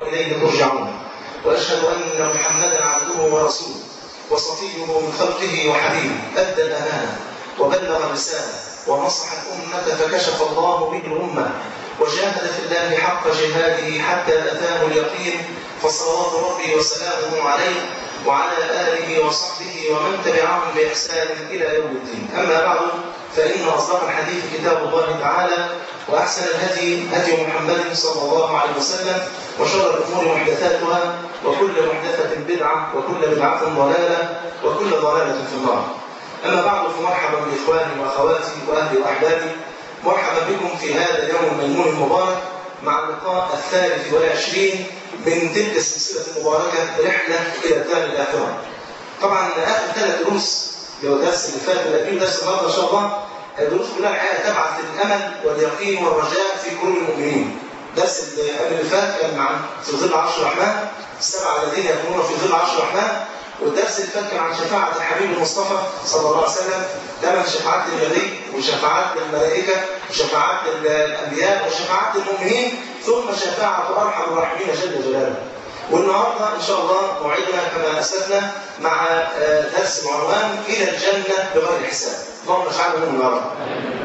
وإليه ترجعون وأشهد أن محمدا عبده ورسوله وصفيه من خلقه وحبيبه أدى الأمانة وبلغ الرسالة ونصح الأمة فكشف الله به الأمة وجاهد في الله حق جهاده حتى أتاه اليقين فصلوات ربي وسلامه عليه وعلى آله وصحبه ومن تبعهم بإحسان إلى يوم الدين أما بعد فإن أصدق الحديث كتاب الله تعالى وأحسن الهدي هدي محمد صلى الله عليه وسلم وشر الأمور محدثاتها وكل محدثة بدعة وكل بدعة ضلالة وكل ضلالة في النار أما بعد فمرحبا بإخواني وأخواتي وأهلي وأحبابي مرحبا بكم في هذا اليوم الميمون المبارك مع اللقاء الثالث والعشرين من تلك السلسلة المباركة رحلة إلى الدار الآخرة. طبعا آخر ثلاث دروس اللي هو الدرس اللي فات والأخير درس النهارده إن شاء الله الدروس كلها الحقيقة تبعث الأمل واليقين والرجاء في قلوب المؤمنين. الدرس اللي قبل اللي فات كان عن في ظل عرش الرحمن السبعة الذين يكونون في ظل عرش الرحمن والدرس اللي فات كان عن شفاعة الحبيب المصطفى صلى الله عليه وسلم ثمان شفاعات للنبي وشفاعات للملائكة وشفاعات للأنبياء وشفاعات للمؤمنين ثم شفاعة أرحم الراحمين جل جلاله. والنهارده إن شاء الله موعدنا كما أسلفنا مع درس بعنوان إلى الجنة بغير حساب. اللهم اجعلنا منهم يا رب.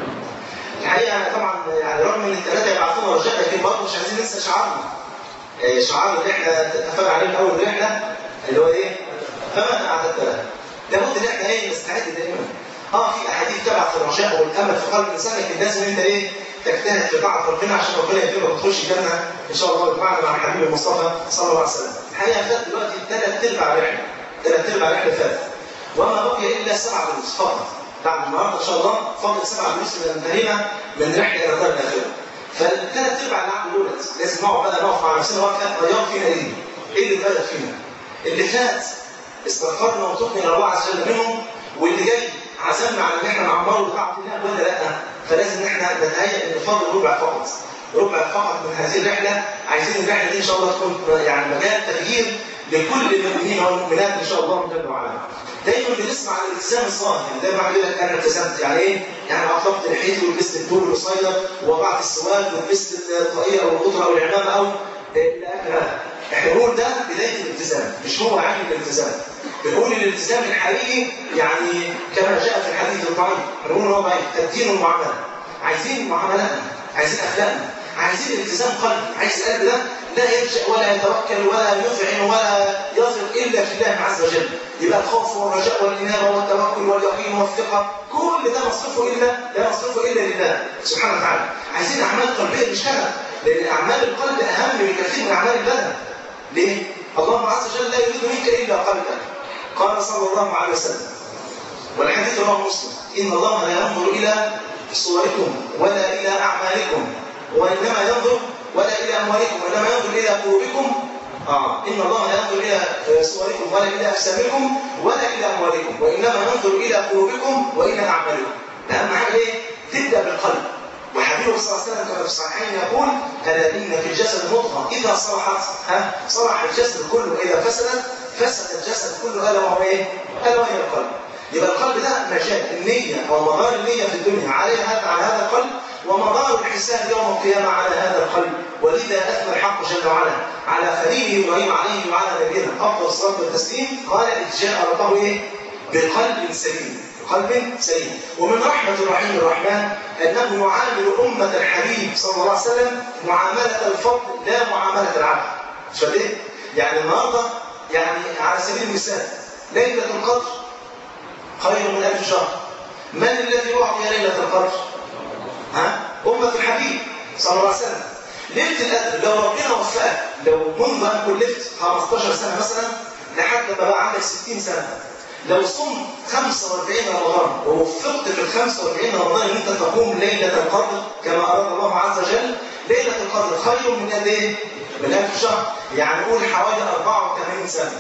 الحقيقة طبعا يعني رغم إن الثلاثة يبعثونا رجاء لكن برضه مش عايزين ننسى شعارنا. شعار الرحلة اتفقنا عليه من أول الرحلة اللي هو إيه؟ فمن أعددت له لابد ان احنا ايه نستعد دائما اه في احاديث تبعث الرجاء والامل في قلب الانسان لكن لازم انت ايه تجتهد في طاعه ربنا عشان ربنا يكرمك وتخش الجنه ان شاء الله بمعنى مع الحبيب المصطفى صلى الله عليه وسلم الحقيقه فات دلوقتي ثلاث ارباع رحله ثلاث ارباع رحله فاتت وما بقي الا سبع دروس فقط بعد النهارده ان شاء الله فاضل سبع دروس من انتهينا من رحله الى دار الاخره فالثلاث ارباع اللي عندي دولت لازم نقعد بقى نقف مع نفسنا وقفه غير فينا ايه؟ ايه اللي اتغير فينا؟ اللي فات استغفرنا وتوبنا الى الله عز وجل منهم واللي جاي عزمنا على ان احنا نعمره بطاعه الله ولا لا فلازم ان احنا نتهيأ ان فاضل ربع فقط ربع فقط من هذه الرحله عايزين الرحله دي ان شاء الله تكون يعني مجال تغيير لكل المؤمنين والمؤمنات ان شاء الله جل وعلا دايما بنسمع عن الالتزام الصالح يعني دايما يقول لك انا التزمت يعني ايه؟ يعني اطلقت لحيتي ولبست الدور القصير ووضعت السواد ولبست الطاقيه او القطره او العمامه او الى اخر احنا بنقول ده بدايه الالتزام مش هو عين الالتزام بنقول الالتزام الحقيقي يعني كما جاء في الحديث الضعيف بنقول هو ضعيف تدين المعامله عايزين معاملاتنا عايزين اخلاقنا عايزين التزام قلبي عايز القلب ده لا يلجا ولا يتوكل ولا يذعن ولا يثق الا في الله عز وجل يبقى الخوف والرجاء والانابه والتوكل واليقين والثقه كل ده مصرفه الا لا مصرفه الا لله سبحانه وتعالى عايزين اعمال قلبيه تشتغل لان اعمال القلب اهم بكثير من اعمال البدن ليه؟ الله عز وجل لا يريد منك الا قلبك قال صلى الله عليه وسلم والحديث رواه مسلم ان الله لا ينظر الى صوركم ولا الى اعمالكم وانما ينظر ولا الى اموالكم وانما ينظر الى قلوبكم آه. إن الله لا ينظر إلى صوركم ولا إلى أجسامكم ولا إلى أموالكم وإنما ينظر إلى قلوبكم وإلى أعمالكم أهم حاجة إيه؟ تبدأ بالقلب وحبيبه صلى الله عليه وسلم كما في الصحيحين يقول ألا إن في الجسد مضغة إذا صلحت ها صلح الجسد كله وإذا فسدت فسد الجسد كله ألا وهو إيه؟ ألا وهي القلب يبقى القلب ده مجال النية أو مدار النية في الدنيا على هذا على هذا القلب ومدار الحساب يوم القيامة على هذا القلب ولذا أثنى الحق جل وعلا على خليله إبراهيم عليه وعلى نبينا أفضل الصلاة والتسليم قال إذ جاء ربه إيه؟ بقلب سليم قلب سليم ومن رحمة الرحيم الرحمن أنه يعامل أمة الحبيب صلى الله عليه وسلم معاملة الفضل لا معاملة العبد مش ليه؟ يعني النهارده يعني على سبيل المثال ليلة القدر خير من ألف شهر من الذي أعطي ليلة القدر؟ ها؟ أمة الحبيب صلى الله عليه وسلم ليلة القدر لو ربنا وفقك لو منذ أن كلفت 15 سنة مثلا لحد ما بقى عندك 60 سنة لو صمت 45 رمضان ووفقت في ال 45 رمضان ان انت تقوم ليله القدر كما اراد الله عز وجل ليله القدر خير من قد ايه؟ من 1000 شهر يعني قول حوالي 84 سنه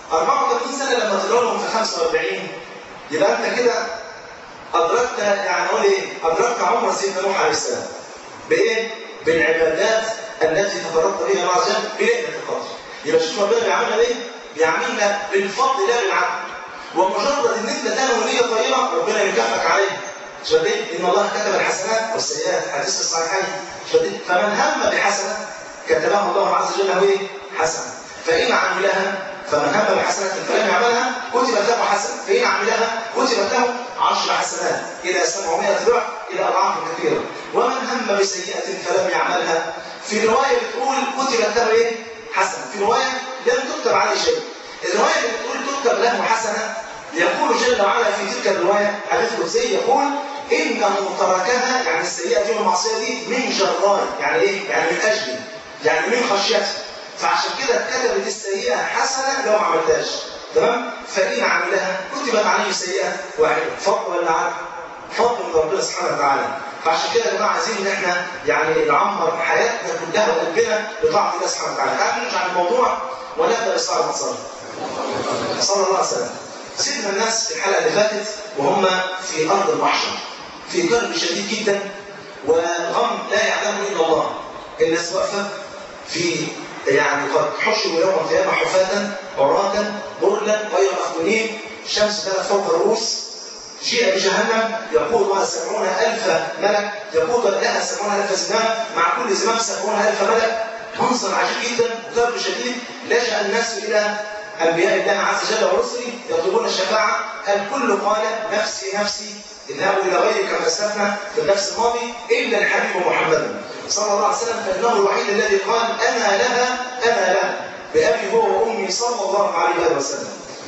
84 سنه لما تضربهم في 45 يبقى انت كده ادركت يعني اقول ايه؟ ادركت عمر سيدنا نوح عليه السلام بايه؟ بالعبادات التي تفرقت بها الله عز وجل بليله القدر يبقى شوف ربنا بيعاملنا ايه؟ بيعاملنا بالفضل لا بالعدل ومجرد ان انت تنوي نيه طيبه ربنا يكافئك عليها شديد ان الله كتب الحسنات والسيئات حديث الصحيحين شديد فمن هم بحسنه كتبها الله عز وجل له ايه؟ حسنه فان عملها فمن هم بحسنه فلم يعملها كتبت له حسنه فان عملها كتبت له عشر حسنات الى 700 ضعف الى اضعاف كثيره ومن هم بسيئه فلم يعملها في روايه بتقول كتبت له ايه؟ حسنه في روايه لم تكتب عليه شيء الروايه اللي بتقول تكتب له حسنه يقول جل وعلا في تلك الروايه حديث قدسي يقول انه تركها يعني السيئه دي والمعصيه دي من جراء يعني ايه؟ يعني من اجلي يعني من خشيته فعشان كده كتبت السيئه حسنه لو ما عملتهاش تمام؟ فان عملها كتبت عليه سيئه واحده فضل ولا عدل؟ فضل من ربنا سبحانه وتعالى فعشان كده يا جماعه عايزين ان احنا يعني نعمر حياتنا كلها وقلبنا بطاعه الله سبحانه وتعالى تعالوا نرجع للموضوع ونبدا بالصلاه والصلاه صلى الله عليه وسلم سيدنا الناس في الحلقه اللي فاتت وهم في ارض المحشر في كرب شديد جدا وغم لا يعلمه الا الله الناس واقفه في يعني قد حشروا يوم القيامه حفاة عراة برلا غير مخدونين الشمس كانت فوق الرؤوس جيء بجهنم يقودها سبعون ألف ملك يقود لها سبعون ألف زمام مع كل زمام سبعون ألف ملك منظر عجيب جدا وكرب شديد لجأ الناس إلى أنبياء الله عز وجل ورسله يطلبون الشفاعة الكل قال نفسي نفسي اذهبوا إلى غيري كما أسلفنا في النفس الماضي إلا الحبيب محمد صلى الله عليه وسلم فإنه الوحيد الذي قال أنا لها أنا لها بأبي هو وأمي صلى الله عليه وسلم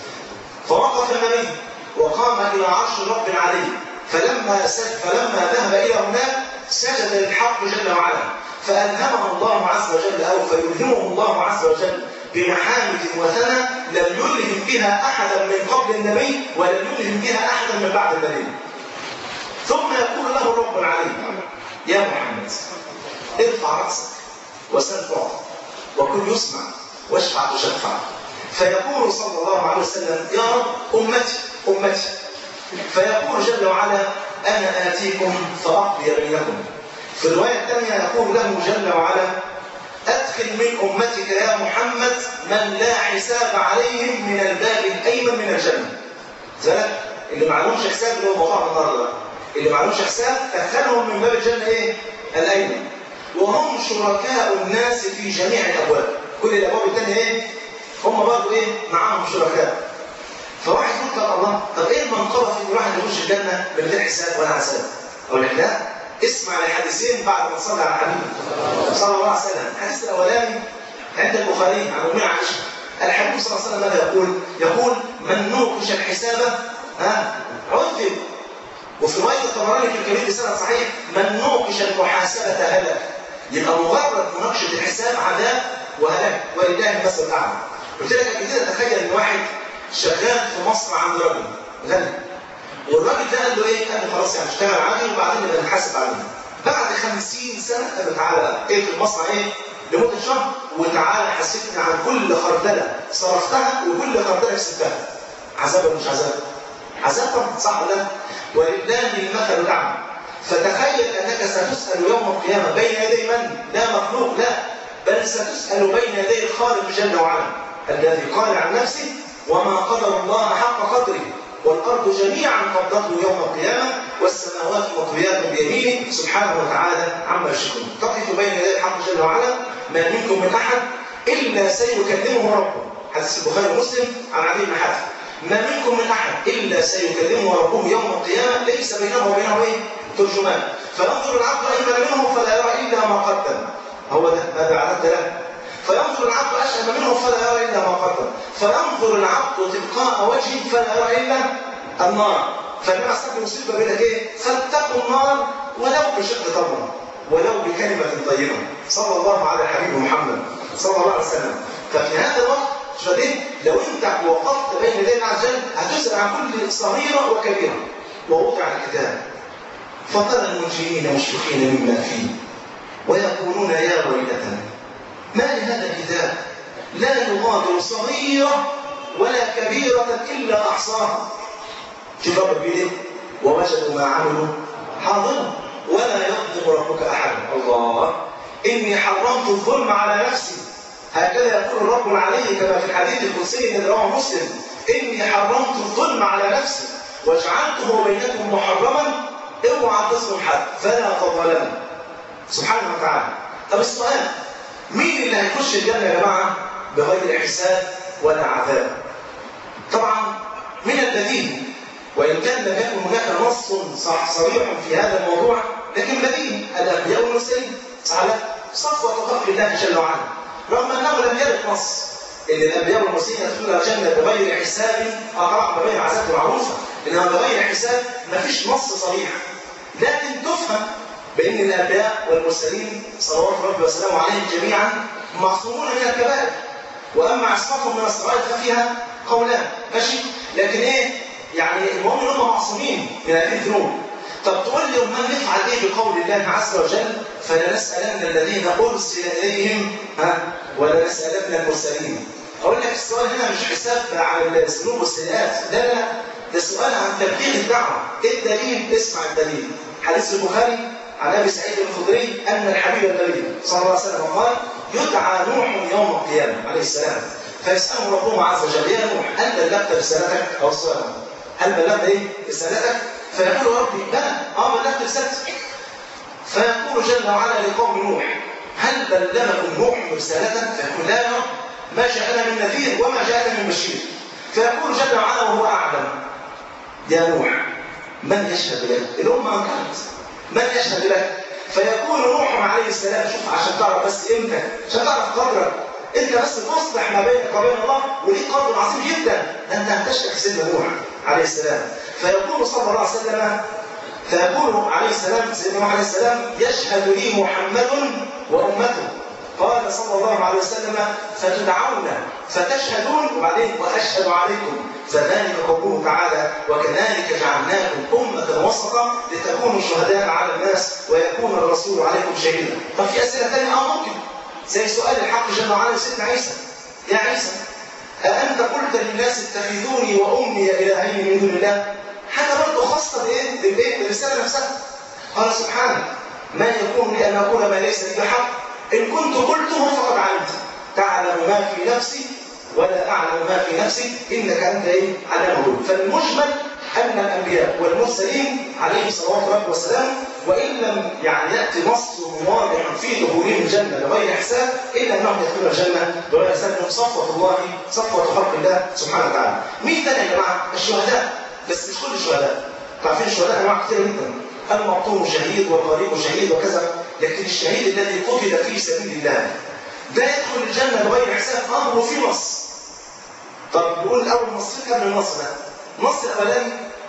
فوقف النبي وقام إلى عرش رب عليه فلما سجد فلما ذهب إلى هناك سجد للحق جل وعلا فألهمه الله عز وجل أو فيلهمه الله عز وجل بمحامد وثنى لم يلهم بها أحدا من قبل النبي ولم يلهم بها أحدا من بعد النبي ثم يقول له الرب العليم يا محمد ارفع رأسك وسل تعطى وكن يسمع واشفع تشفع فيقول صلى الله عليه وسلم يا رب أمتي أمتي فيقول جل وعلا أنا آتيكم فأقضي بينكم في الرواية الثانية يقول له جل وعلا أدخل من أمتك يا محمد من لا حساب عليهم من الباب الأيمن من الجنة ذلك اللي معلومش حساب اللي هو موضوع النهارده اللي معلومش حساب دخلهم من باب الجنة إيه؟ الأيمن وهم شركاء الناس في جميع الأبواب كل الأبواب الثانية إيه؟ هم برضه إيه؟ معاهم شركاء فواحد يقول طب الله طب إيه المنقبة في إن الواحد يخش الجنة من غير حساب ولا عذاب؟ أقول لك لا اسمع الحديثين بعد ما تصلي على حبيبك صلى الله عليه وسلم الحديث الاولاني عند البخاري عن امنا عائشه الحبيب صلى الله عليه وسلم ماذا يقول؟ يقول من نوقش الحساب ها عذب وفي روايه الطبراني في الكبير بسند صحيح من نوقش المحاسبه هلك يبقى مجرد مناقشه الحساب عذاب وهلاك ولله المثل الاعلى قلت لك قبل كده تخيل ان واحد شغال في مصر عند رجل غني والراجل ده قال له ايه؟ قال له خلاص يعني اشتغل عادي وبعدين نبقى نحاسب عليه. بعد 50 سنه قال له تعالى بقى ايه في المصنع ايه؟ لمده شهر وتعالى حاسبني عن كل خردله صرفتها وكل خردله كسبتها. عذاب ولا مش عذاب؟ عذاب طبعا صح ولا لا؟ ولله المثل الاعلى. فتخيل انك ستسال يوم القيامه بين يدي من؟ لا مخلوق لا بل ستسال بين يدي الخالق جل وعلا الذي قال عن نفسه وما قدر الله حق قدره والأرض جميعا قبضته يوم القيامة والسماوات مطويات بيمينه سبحانه وتعالى عما يشركون تقف بين يدي الحق جل وعلا ما منكم من أحد إلا سيكلمه ربه حديث البخاري ومسلم عن علي بن حاتم ما منكم من أحد إلا سيكلمه ربه يوم القيامة ليس بينه وبينه إيه؟ ترجمان فينظر العبد أيمن منه فلا يرى إلا ما قدم هو ده ماذا أعددت له فينظر العبد أشأم منه فلا يرى إلا ما قدم فينظر العبد تلقاء وجهه فلا يرى إلا النار فالنبي عليه المصيبة بيقول لك إيه؟ فاتقوا النار ولو بشق تمرة ولو بكلمة طيبة صلى الله على الحبيب محمد صلى الله عليه وسلم ففي هذا الوقت شديد لو انت وقفت بين يدي الله عز وجل هتسأل عن كل صغيرة وكبيرة ووضع الكتاب فترى المجرمين مشفقين مما فيه ويقولون يا ويلتنا ما لهذا الكتاب لا يغادر صغيرة ولا كبيرة إلا أحصاها شوف ربك بيقول ووجدوا ما عملوا حاضرا ولا يظلم ربك أحدا الله إني حرمت الظلم على نفسي هكذا يقول الرب العلي كما في الحديث القدسي الذي رواه مسلم إني حرمت الظلم على نفسي وجعلته بينكم محرما اوعى تظلم حد فلا تظلم سبحانه وتعالى طب السؤال مين اللي هيخش الجنة يا جماعة بغير حساب ولا عذاب طبعا من الذين وإن كان لم يكن هناك نص صح صريح في هذا الموضوع لكن بديهي الأنبياء والمرسلين على صفوة خلق الله جل وعلا رغم أنه لم يرد نص إن الأنبياء والمرسلين يدخلون الجنة بغير حساب أقرأ بغير عذاب معروفة إنما بغير حساب ما فيش نص صريح لكن تفهم بأن الأنبياء والمرسلين صلوات ربي وسلامه عليهم جميعا معصومون من الكبائر وأما عصمتهم من الصغائر ففيها قولان ماشي لكن إيه يعني المهم ان هم معصومين من هذه الذنوب طب تقول لي امال نفعل ايه بقول الله عز وجل فلنسالن الذين ارسل اليهم ها ولنسالن المرسلين اقول لك السؤال هنا مش حساب على الذنوب والسيئات لا لا ده سؤال عن تبليغ الدعوه ايه الدليل اسمع الدليل حديث البخاري عن ابي سعيد الخدري ان الحبيب النبي صلى الله عليه وسلم قال يدعى نوح يوم القيامه عليه السلام فيساله ربه عز وجل يا نوح هل بلغت رسالتك او السؤال هل بلغت ايه رسالتك فيقول ربي بلى اه بلغت رسالتك فيقول جل وعلا لقوم نوح هل بلغكم نوح رسالته فيقول لا يا رب ما جاءنا من نذير وما جاءنا من بشير فيقول جل وعلا وهو اعلم يا نوح من يشهد لك الامه انكرت من يشهد لك فيقول نوح عليه السلام شوف عشان تعرف بس امتى عشان تعرف قدرك انت بس تصلح ما بينك وبين الله وليك قدر عظيم جدا ده انت هتشتك سيدنا نوح عليه السلام فيقول صلى الله عليه وسلم فيقول عليه السلام سيدنا نوح عليه السلام يشهد لي محمد وامته قال صلى الله عليه وسلم فتدعون فتشهدون وبعدين واشهد عليكم فذلك قوله تعالى وكذلك جعلناكم أمة وسطا لتكونوا شهداء على الناس ويكون الرسول عليكم شهيدا. طب في أسئلة ثانية أه ممكن زي سؤال الحق جل وعلا لسيدنا عيسى يا عيسى أأنت قلت للناس اتخذوني وأمي إلهين من دون الله؟ حاجة برضه خاصة بإيه؟ بالإيه؟ بالرسالة نفسها. قال سبحانه ما يكون لي أن أقول ما ليس لي بحق إن كنت قلته فقد علمت تعلم ما في نفسي ولا أعلم ما في نفسي إنك أنت إيه؟ علام الغيوب فالمجمل أن الأنبياء والمرسلين عليهم صلوات ربي وسلامه وإن لم يعني يأتي نص واضح في دخولهم الجنة بغير حساب إلا أنهم يدخلون الجنة بغير حساب من صفوة الله صفوة خلق الله سبحانه وتعالى. مين تاني يا جماعة؟ الشهداء بس مش كل الشهداء. عارفين الشهداء أنواع كتير جدا. المقتول شهيد والغريب شهيد وكذا لكن الشهيد الذي قتل في سبيل الله ده يدخل الجنة بغير حساب أمره في نص. طب نقول الأول نصين قبل النص ده. النص الأولاني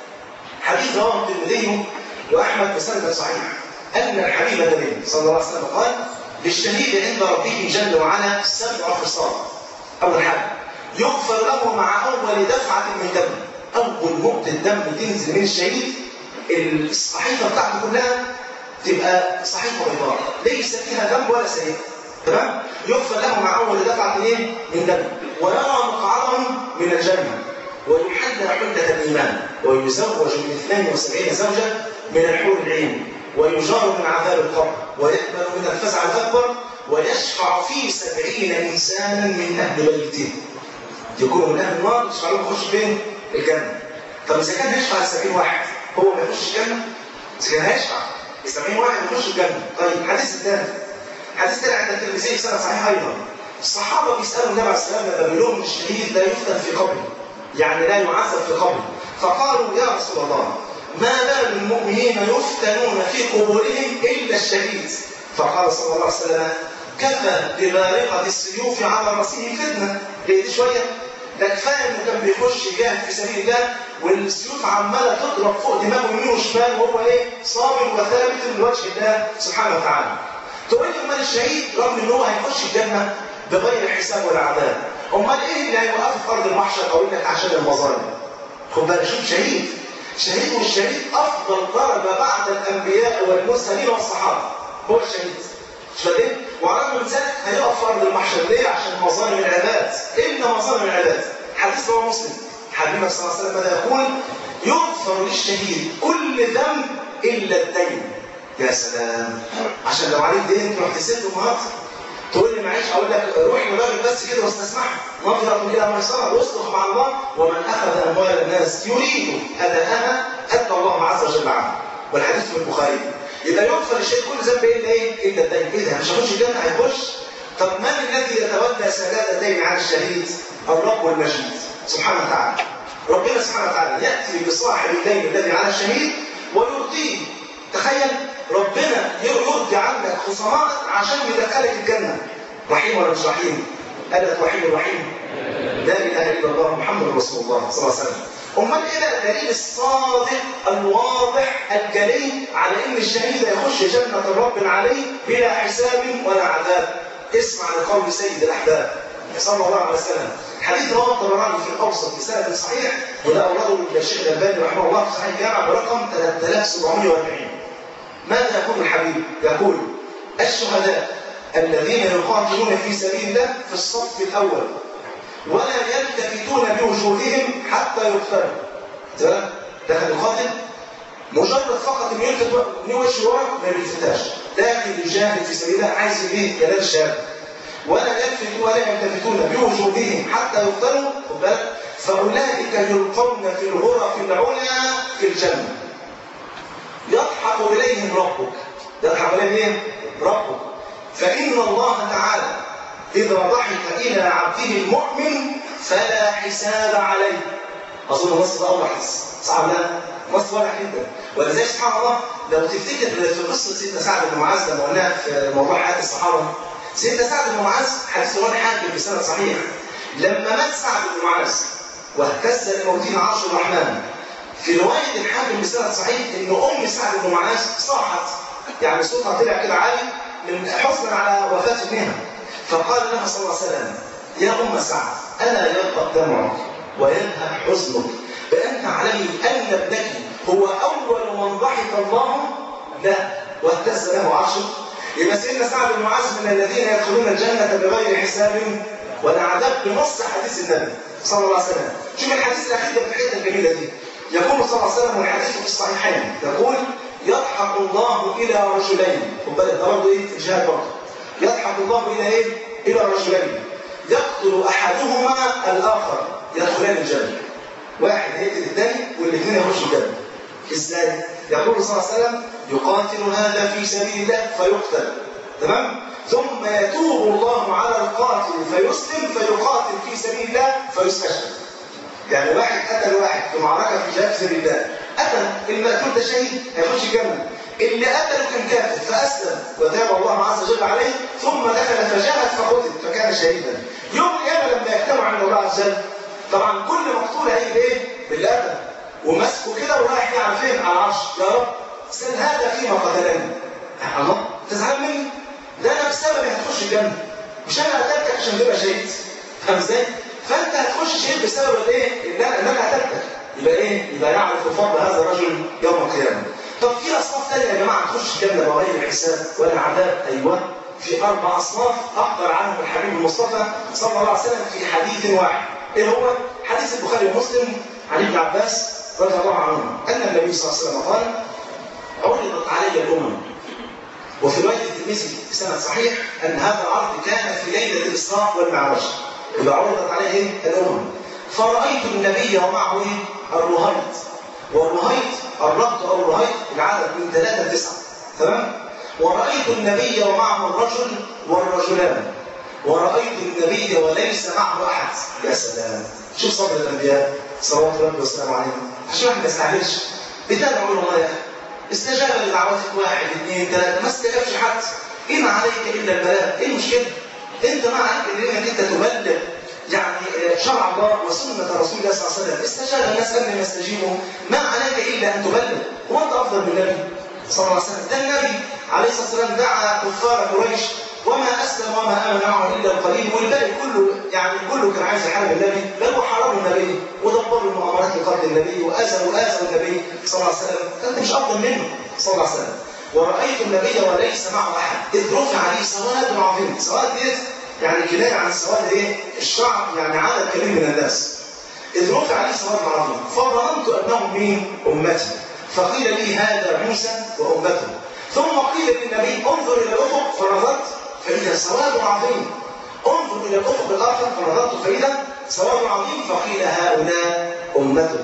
حديث رواه الترمذي واحمد بسند صحيح ان الحبيب النبي صلى الله عليه وسلم قال للشهيد عند ربه جل وعلا سبع خصال اول حاجه يغفر له مع اول دفعه من دم اول نقطه دم تنزل من الشهيد الصحيفه بتاعته كلها تبقى صحيفه بيضاء ليس فيها دم ولا سيئه تمام يغفر له مع اول دفعه ايه من دم ويرى مقعدهم من الجنه ويحلى حلة الإيمان ويزوج من 72 زوجة من الحور العين ويجار من عذاب القبر ويقبل من الفزع الأكبر ويشفع في سبعين إنسانا من أهل بيته يكونوا من أهل النار يشفع لهم يخش فين؟ الجنة طب إذا كان هيشفع ل 70 واحد هو ما يخش الجنة؟ إذا كان هيشفع ل 70 واحد يخش الجنة طيب الحديث الثاني حديث الثاني عند الترمذي سنة صحيح أيضا الصحابة بيسألوا النبي عليه الصلاة والسلام لما بيقول لهم الشهيد لا يفتن في قبره يعني لا يعذب في قبره فقالوا يا رسول الله ما بال المؤمنين يفتنون في قبورهم الا الشهيد فقال صلى الله عليه وسلم كفى ببارقه السيوف على راسه فتنه ليه شويه ده كفايه انه كان بيخش يجاهد في سبيل الله والسيوف عماله تضرب فوق دماغه يمين وشمال وهو ايه صابر وثابت لوجه الله سبحانه وتعالى تقول لي امال الشهيد رغم ان هو هيخش الجنه بغير حساب ولا عذاب امال ايه اللي هيوقفه في ارض المحشر او لك عشان المظالم خد بالك شوف شهيد شهيد والشهيد افضل درجه بعد الانبياء والمرسلين والصحابه هو الشهيد مش فاهم وعلى من ذلك هيقف في ارض المحشر ليه عشان مظالم العباد الا مظالم العباد حديث رواه مسلم حبيبنا صلى الله عليه وسلم ماذا يقول يغفر للشهيد كل ذنب الا الدين يا سلام عشان لو عليك دين تروح تسد النهارده تقول لي معلش اقول لك روح لراجل بس كده واستسمعها نظرة الى ميسرة واصدق مع الله ومن اخذ اموال الناس يريد اداءها ادى الله عز وجل عنه والحديث في البخاري يبقى يغفر الشيء كل ذنب الا ايه؟ الا الدين ايه ده مش هخش الجنه هيخش طب من الذي يتولى سداد الدين عن الشهيد؟ الرب المجيد سبحانه وتعالى ربنا سبحانه وتعالى يأتي بصاحب الدين الذي على الشهيد ويرضيه تخيل ربنا يرضي عنك خصومات عشان يدخلك الجنة رحيم ولا مش رحيم؟ ألا رحيم الرحيم لا إله إلا الله محمد رسول الله صلى الله عليه وسلم أمال إيه بقى الدليل الصادق الواضح الجلي على إن الشهيد يخش جنة الرب عليه بلا حساب ولا عذاب اسمع لقول سيد الأحباب صلى الله عليه وسلم حديث رواه الطبراني في الأوسط بسند صحيح وده أورده الشيخ الألباني رحمه الله في صحيح الجامع برقم 3740 ماذا يقول الحبيب؟ يقول الشهداء الذين يقاتلون في سبيل الله في الصف الأول ولا يلتفتون بوجوههم حتى يقتلوا تمام دخل القاتل مجرد فقط انه يلتفت انه وشه ورا ما بيلتفتاش لكن يجاهد في سبيل الله عايز ايه ينال الشهاده ولا يلفت ولا يلتفتون بوجوههم حتى يقتلوا خد بالك فاولئك يلقون في الغرف العلى في الجنه يضحك اليهم ربك يضحك اليهم ايه؟ ربك فان الله تعالى إذا ضحك إلى عبده المؤمن فلا حساب عليه أظن نص ده أوضح صعب لا نص واضح جدا ولذلك سبحان الله لو تفتكر في قصة سيدنا سعد بن معاذ لما قلناها في موضوع حياة الصحابة سيدنا سعد بن معاذ حديث رواه الحاكم بسند صحيح لما مات سعد بن معاذ واهتز لموته عرش الرحمن في رواية الحاكم بسند صحيح إن أم سعد بن معاذ صاحت يعني صوتها طلع كده عالي من حزنا على وفاة ابنها فقال لها صلى الله عليه وسلم يا أم سعد ألا يبقى دمعك ويذهب حزنك بأن تعلمي أن ابنك هو أول من ضحك الله له واهتز له عرشه يبقى سيدنا سعد بن معاذ من الذين يدخلون الجنة بغير حساب ولا عذاب بنص حديث النبي صلى الله عليه وسلم شوف الحديث الأخير ده في الحتة الجميلة دي يقول صلى الله عليه وسلم والحديث في الصحيحين يقول يضحك الله إلى رجلين خد بالك ده برضه إيه في الجهاد برضه يضحك الله إلى إيه؟ إلى رجلين يقتل أحدهما الآخر يدخلان الجنة واحد هيقتل الثاني والاثنين يخشوا الجنة إزاي؟ يقول صلى الله عليه وسلم يقاتل هذا في سبيل الله فيقتل تمام؟ ثم يتوب الله على القاتل فيسلم فيقاتل في سبيل الله فيستشهد يعني واحد قتل واحد في معركة في جهاد سبيل الله قتل المقتول ده شهيد هيخش الجنة اللي قتله كان كافر فأسلم وتاب الله عز وجل عليه ثم دخل فجاهد فقتل فكان شهيدا يوم القيامة لما يجتمع عند الله عز وجل طبعا كل مقتول هيجي بايه؟ باللي قتل وماسكه كده ورايح يعني فين على العرش يا رب سل هذا فيما قتلني يا الله تزعل مني ده انا بسببي هتخش الجنه مش انا قتلتك عشان تبقى شهيد فاهم ازاي؟ فانت هتخش شهيد بسبب الايه؟ ان انا ان انا قتلتك يبقى ايه؟ يبقى يعرف فضل هذا الرجل يوم القيامه طب في اصناف ثانيه يا جماعه تخش الجنه بغير حساب ولا عذاب ايوه في اربع اصناف اخبر عنهم الحبيب المصطفى صلى الله عليه وسلم في حديث واحد ايه هو؟ حديث البخاري ومسلم عن ابن عباس رضي الله عنه ان النبي صلى الله عليه وسلم قال عرضت علي الامم وفي روايه الترمذي بسند صحيح ان هذا العرض كان في ليله الاسراء والمعراج اذا عرضت عليه الامم فرايت النبي ومعه الرهيط والرهيط الربط او الرهيط العدد من ثلاثه لتسعه تمام ورأيت النبي ومعه الرجل والرجلان ورأيت النبي وليس معه أحد يا سلام شوف صبر الأنبياء صلوات ربي وسلامه عليهم عشان واحد ما يستعجلش بتدعو له والله يا أخي استجاب لدعوتك واحد اثنين ثلاثة ما استجابش حد إيه ما عليك إلا البلاغ إيه المشكلة؟ أنت ما عليك إلا إنك أنت تبلغ يعني شرع الله وسنة رسول الله صلى الله عليه وسلم استجاب الناس قبل ما يستجيبوا ما عليك إلا أن تبلغ هو أنت أفضل من النبي صلى الله عليه وسلم ده النبي عليه الصلاة والسلام دعا كفار قريش وما أسلم وما آمن معه إلا القليل والباقي كله يعني كله كان عايز يحارب النبي بل وحاربوا النبي ودبروا المؤامرات لقتل النبي وآذوا وآذوا النبي صلى الله عليه وسلم فأنت مش أفضل منه صلى الله عليه وسلم ورأيت النبي وليس معه أحد إذ رفع عليه سواد عظيم سواد ديت يعني كناية عن السواد إيه؟ الشعب يعني عدد كبير من الناس إذ رفع عليه سواد عظيم فظننت أنهم مين؟ أمتي فقيل لي هذا موسى وأمته ثم قيل للنبي انظر إلى الأفق فنظرت فإذا سواد عظيم انظر إلى الأفق الآخر فنظرت فإذا سواد عظيم فقيل هؤلاء أمتك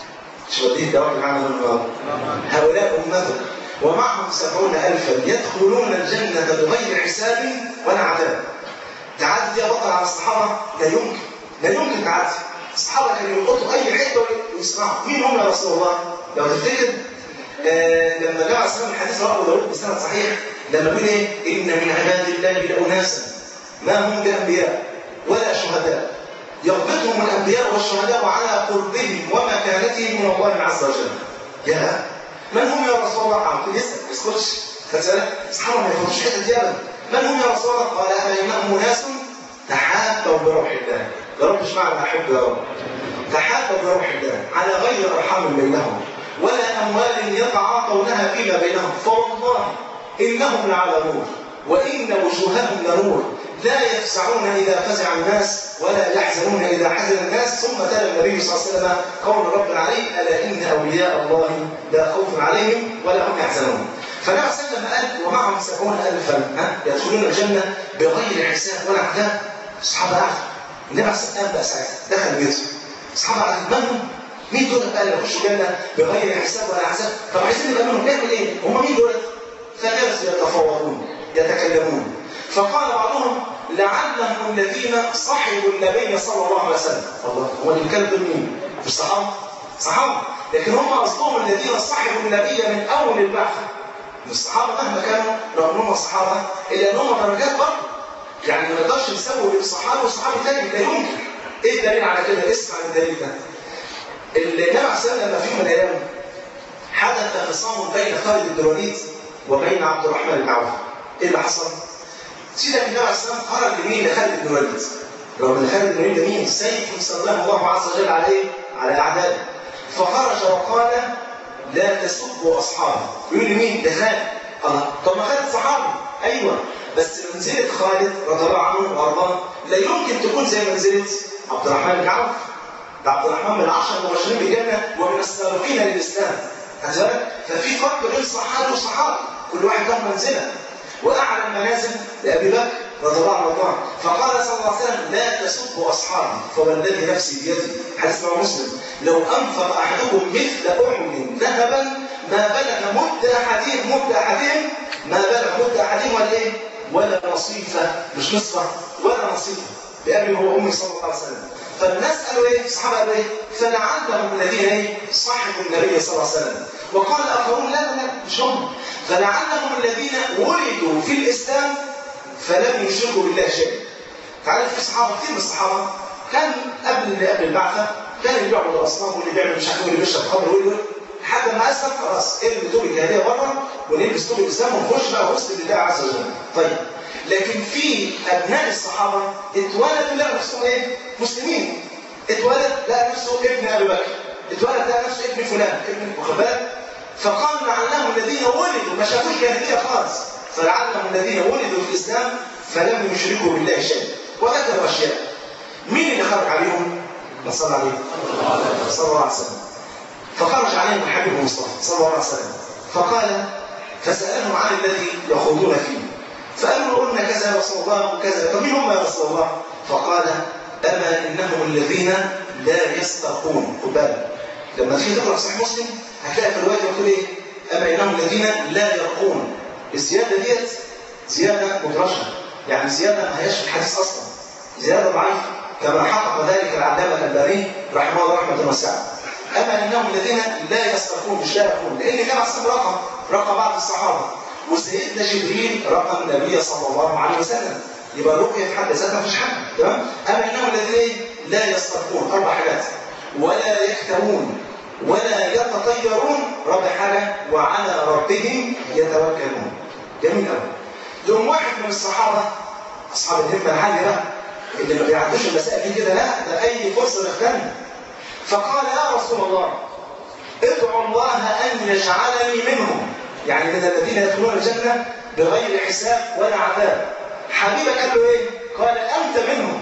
شو بديه جواب معنا من هؤلاء أمتك ومعهم سبعون ألفا يدخلون الجنة بغير حساب ولا عذاب تعدي دي يا بطل على الصحابه لا يمكن لا يمكن تعدي الصحابه كانوا يلقطوا اي حته ويسمعوا مين هم يا رسول الله؟ لو تفتكر آه لما جاء اسلام الحديث رواه داوود بسند صحيح لما بيقول ايه؟ ان من عباد الله لاناسا ما هم بانبياء ولا شهداء يربطهم الانبياء والشهداء على قربهم ومكانتهم من الله عز وجل. يا من هم يا رسول الله؟ عم يسال ما يسكتش فسألت الصحابه ما يفهموش الحته دي ابدا. من هم يا رسول الله؟ قال اما انهم اناس تحابوا بروح الله. يا رب مش معنى احب يا رب. تحابوا بروح الله على غير ارحام بينهم ولا اموال يتعاطونها فيما بينهم فوالله انهم لعلى نور وان وجوههم لنور لا يفزعون اذا فزع الناس ولا يحزنون اذا حزن الناس ثم تلا النبي صلى الله عليه وسلم قول رب عليه الا ان اولياء الله لا خوف عليهم ولا هم يحزنون فالنبي صلى الله عليه وسلم قال ومعهم سبعون الفا ها يدخلون الجنه بغير حساب ولا عذاب الصحابه قعدوا النبي صلى الله عليه وسلم بقى ساعتها دخل بيته الصحابه قعدوا من هم؟ مين دول قال يخشوا الجنه بغير حساب ولا عذاب طب عايزين نبقى منهم نعمل ايه؟ هم مين دول؟ فجلسوا يتفاوضون يتكلمون فقال بعضهم لعلهم الذين صحبوا النبي صلى الله عليه وسلم الله هو اللي كان دول مين؟ مش صحابه؟ صحابه لكن هم اصلهم الذين صحبوا النبي من اول البعثه الصحابه مهما كانوا رغم انهم صحابه الا انهم درجات برضه يعني ما نقدرش نسوي بين صحابه وصحابي تاني لا يمكن ايه الدليل على كده؟ اسمع الدليل ده النبي عليه الصلاه والسلام لما في يوم من الايام حدث خصام بين خالد بن الوليد وبين عبد الرحمن بن عوف ايه اللي حصل؟ سيدنا النبي عليه الصلاه والسلام خرج لمين لخالد بن الوليد رغم ان خالد بن الوليد مين؟ سيف سلمه الله عز وجل عليه على اعدائه فخرج وقال لا تسبوا اصحابي يقول لمين؟ لخالد الله طب ما خالد صحابي ايوه بس منزله خالد رضي الله عنه وارضاه لا يمكن تكون زي منزله عبد الرحمن بن عوف ده عبد الرحمن من العشر المبشرين بالجنه ومن السابقين للاسلام بالك؟ ففي فرق بين صحابي وصحابي كل واحد له منزله واعلى المنازل لابي بكر رضي الله عنه وارضاه فقال صلى الله عليه وسلم لا تسبوا اصحابي فوالذي نفسي بيدي حديث رواه مسلم لو انفق احدكم مثل احد ذهبا ما بلغ مد احدهم مد احدهم ما بلغ مد احدهم ولا ايه؟ ولا نصيفه مش نصفه ولا نصيفه بأبي وأمي صلى الله عليه وسلم فالناس قالوا ايه؟ الصحابه قالوا ايه؟ فلعلهم الذين ايه؟ صاحبوا النبي صلى الله عليه وسلم وقال الاخرون لا لا لا مش هم فلعلهم الذين ولدوا في الاسلام فلم يشركوا بالله شيئا. تعرف في صحابه كثير من الصحابه كان قبل قبل البعثه كان اللي بيعبد الاصنام واللي بيعمل مش عارف واللي بيشرب خمر واللي لحد ما اسلم خلاص ارمي توب الجاهليه بره ونلبس توب الاسلام ونخش بقى وسط لله عز وجل. طيب لكن في ابناء الصحابه اتولدوا لقوا نفسهم ايه؟ مسلمين. اتولد لقى نفسه ابن ابي بكر. اتولد لقى نفسه ابن فلان، ابن واخد بالك؟ فقال لعلهم الذين ولدوا ما شافوش جاهليه خالص. فلعلهم الذين ولدوا في الاسلام فلم يشركوا بالله شيئا. وذكروا اشياء. مين اللي خرج عليهم؟ ما صلى عليه صلى الله عليه وسلم. فخرج عليهم الحبيب المصطفى صلى الله عليه وسلم. فقال فسالهم عن الذي يخوضون فيه. فقالوا قلنا كذا يا رسول الله وكذا طب مين هم يا رسول الله فقال اما انهم الذين لا يسترقون خد بالك لما تيجي تقرا صحيح مسلم هتلاقي في الروايه مكتوب ايه اما انهم الذين لا يرقون الزياده ديت زياده مدرجه يعني زياده ما هياش في الحديث اصلا زياده ضعيفه كما حقق ذلك العلامه الالباني رحمه الله رحمه واسعه اما انهم الذين لا يسترقون مش لا يرقون لان كان اصلا رقم رقم بعض الصحابه وسيدنا جبريل رقم النبي صلى الله عليه وسلم يبقى الرقيه في حد ذاتها مفيش حاجه تمام اما انهم الذين لا يسترقون اربع حاجات ولا يكتوون ولا يتطيرون رابع حاجه وعلى ربهم يتوكلون جميل قوي يوم واحد من الصحابه اصحاب الهمه العاليه بقى اللي ما بيعدوش المسائل دي كده لا ده اي فرصه نغتنم فقال يا رسول الله ادعو الله ان يجعلني منهم يعني من الذين يدخلون الجنة بغير حساب ولا عذاب حبيبك قال له ايه؟ قال أنت منهم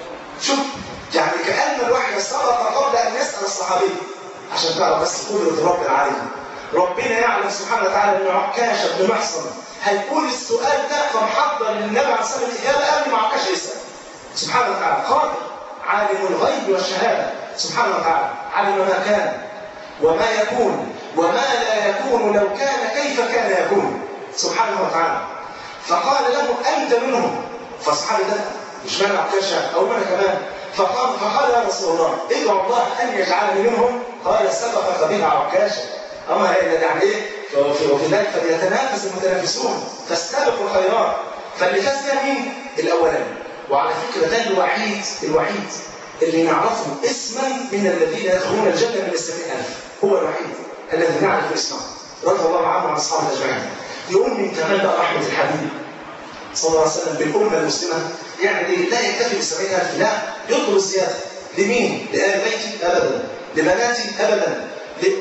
شوف يعني كأن الواحد سبق قبل أن يسأل الصحابي عشان تعرف بس قدرة الرب العالي ربنا يعلم سبحانه وتعالى ان عكاشة بن محصن هيقول السؤال ده فمحضر للنبي عليه الصلاة والسلام الإجابة قبل ما عكاشة يسأل سبحانه وتعالى قادر عالم الغيب والشهادة سبحانه وتعالى علم ما كان وما يكون وما لا يكون لو كان كيف كان يكون سبحانه وتعالى فقال له أنت منهم فالصحابي ده مش معنى عكاشة أو أنا كمان فقال فقال يا رسول الله ادعو الله أن يجعلني منهم قال سبقك بها عكاشة أما يعني إيه وفي ذلك فليتنافس المتنافسون فاستبقوا الخيرات فاللي فاز بها مين؟ الأولاني وعلى فكرة ده الوحيد الوحيد اللي نعرفه اسما من الذين يدخلون الجنة من السبعين ألف هو الوحيد الذي نعرف اسمه رضي الله عنه وعن أصحابه أجمعين يقول من كمال بقى رحمة الحبيب صلى الله عليه وسلم بالأمة المسلمة يعني لا يكتفي بالسبعين ألف لا يطلب الزيادة لمين؟ لآل بيتي أبدا لبناتي أبدا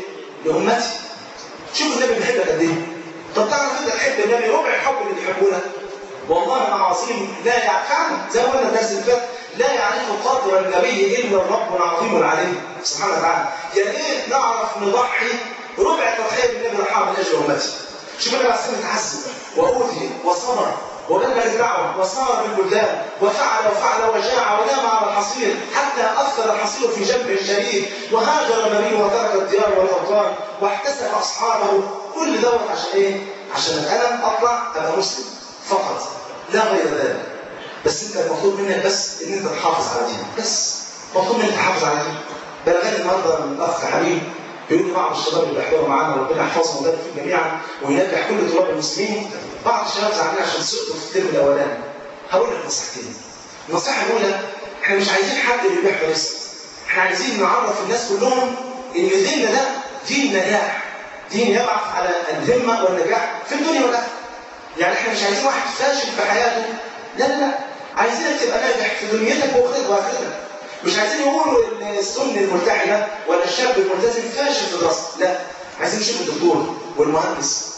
لأمتي شوف النبي بيحبك قد ايه طب تعرف انت تحب النبي ربع الحب اللي بيحبونه والله العظيم لا يعرف فعلا زي ما قلنا الدرس اللي فات لا يعرف قدر النبي الا الرب العظيم العليم سبحانه وتعالى يعني ايه نعرف نضحي ربع تضحيه بالنبي رحمه من اجل امتي شوف النبي عليه الصلاه تعذب واوذي وصبر وبلغ الدعوه وصار بالبلدان وفعل وفعل وجاع ونام على الحصير حتى اثر الحصير في جنبه الشريف وهاجر النبي وترك الديار والاوطان واحتسب اصحابه كل دوت عشان ايه؟ عشان انا اطلع ابقى مسلم فقط لا غير ذلك بس انت المطلوب منك بس ان انت تحافظ على دينك بس مطلوب منك تحافظ على دينك بلغني النهارده من اخ حبيب بيقول لي بعض الشباب اللي بيحضروا معانا ربنا يحفظهم ويبارك فيهم جميعا وينجح كل طلاب المسلمين بعض الشباب زعلانين عشان سقطوا في الترم الاولاني هقول لك نصيحتين النصيحه الاولى احنا مش عايزين حد اللي بيحضر اسم احنا عايزين نعرف الناس كلهم ان ديننا ده دين نجاح دين يبعث على الهمه والنجاح في الدنيا والاخره يعني احنا مش عايزين واحد فاشل في حياته لا لا لا عايزينك تبقى ناجح في دنيتك واخرتك مش عايزين يقولوا السن الملتحنه ولا الشاب الملتزم فاشل في دراسته لا عايزين نشوف الدكتور والمهندس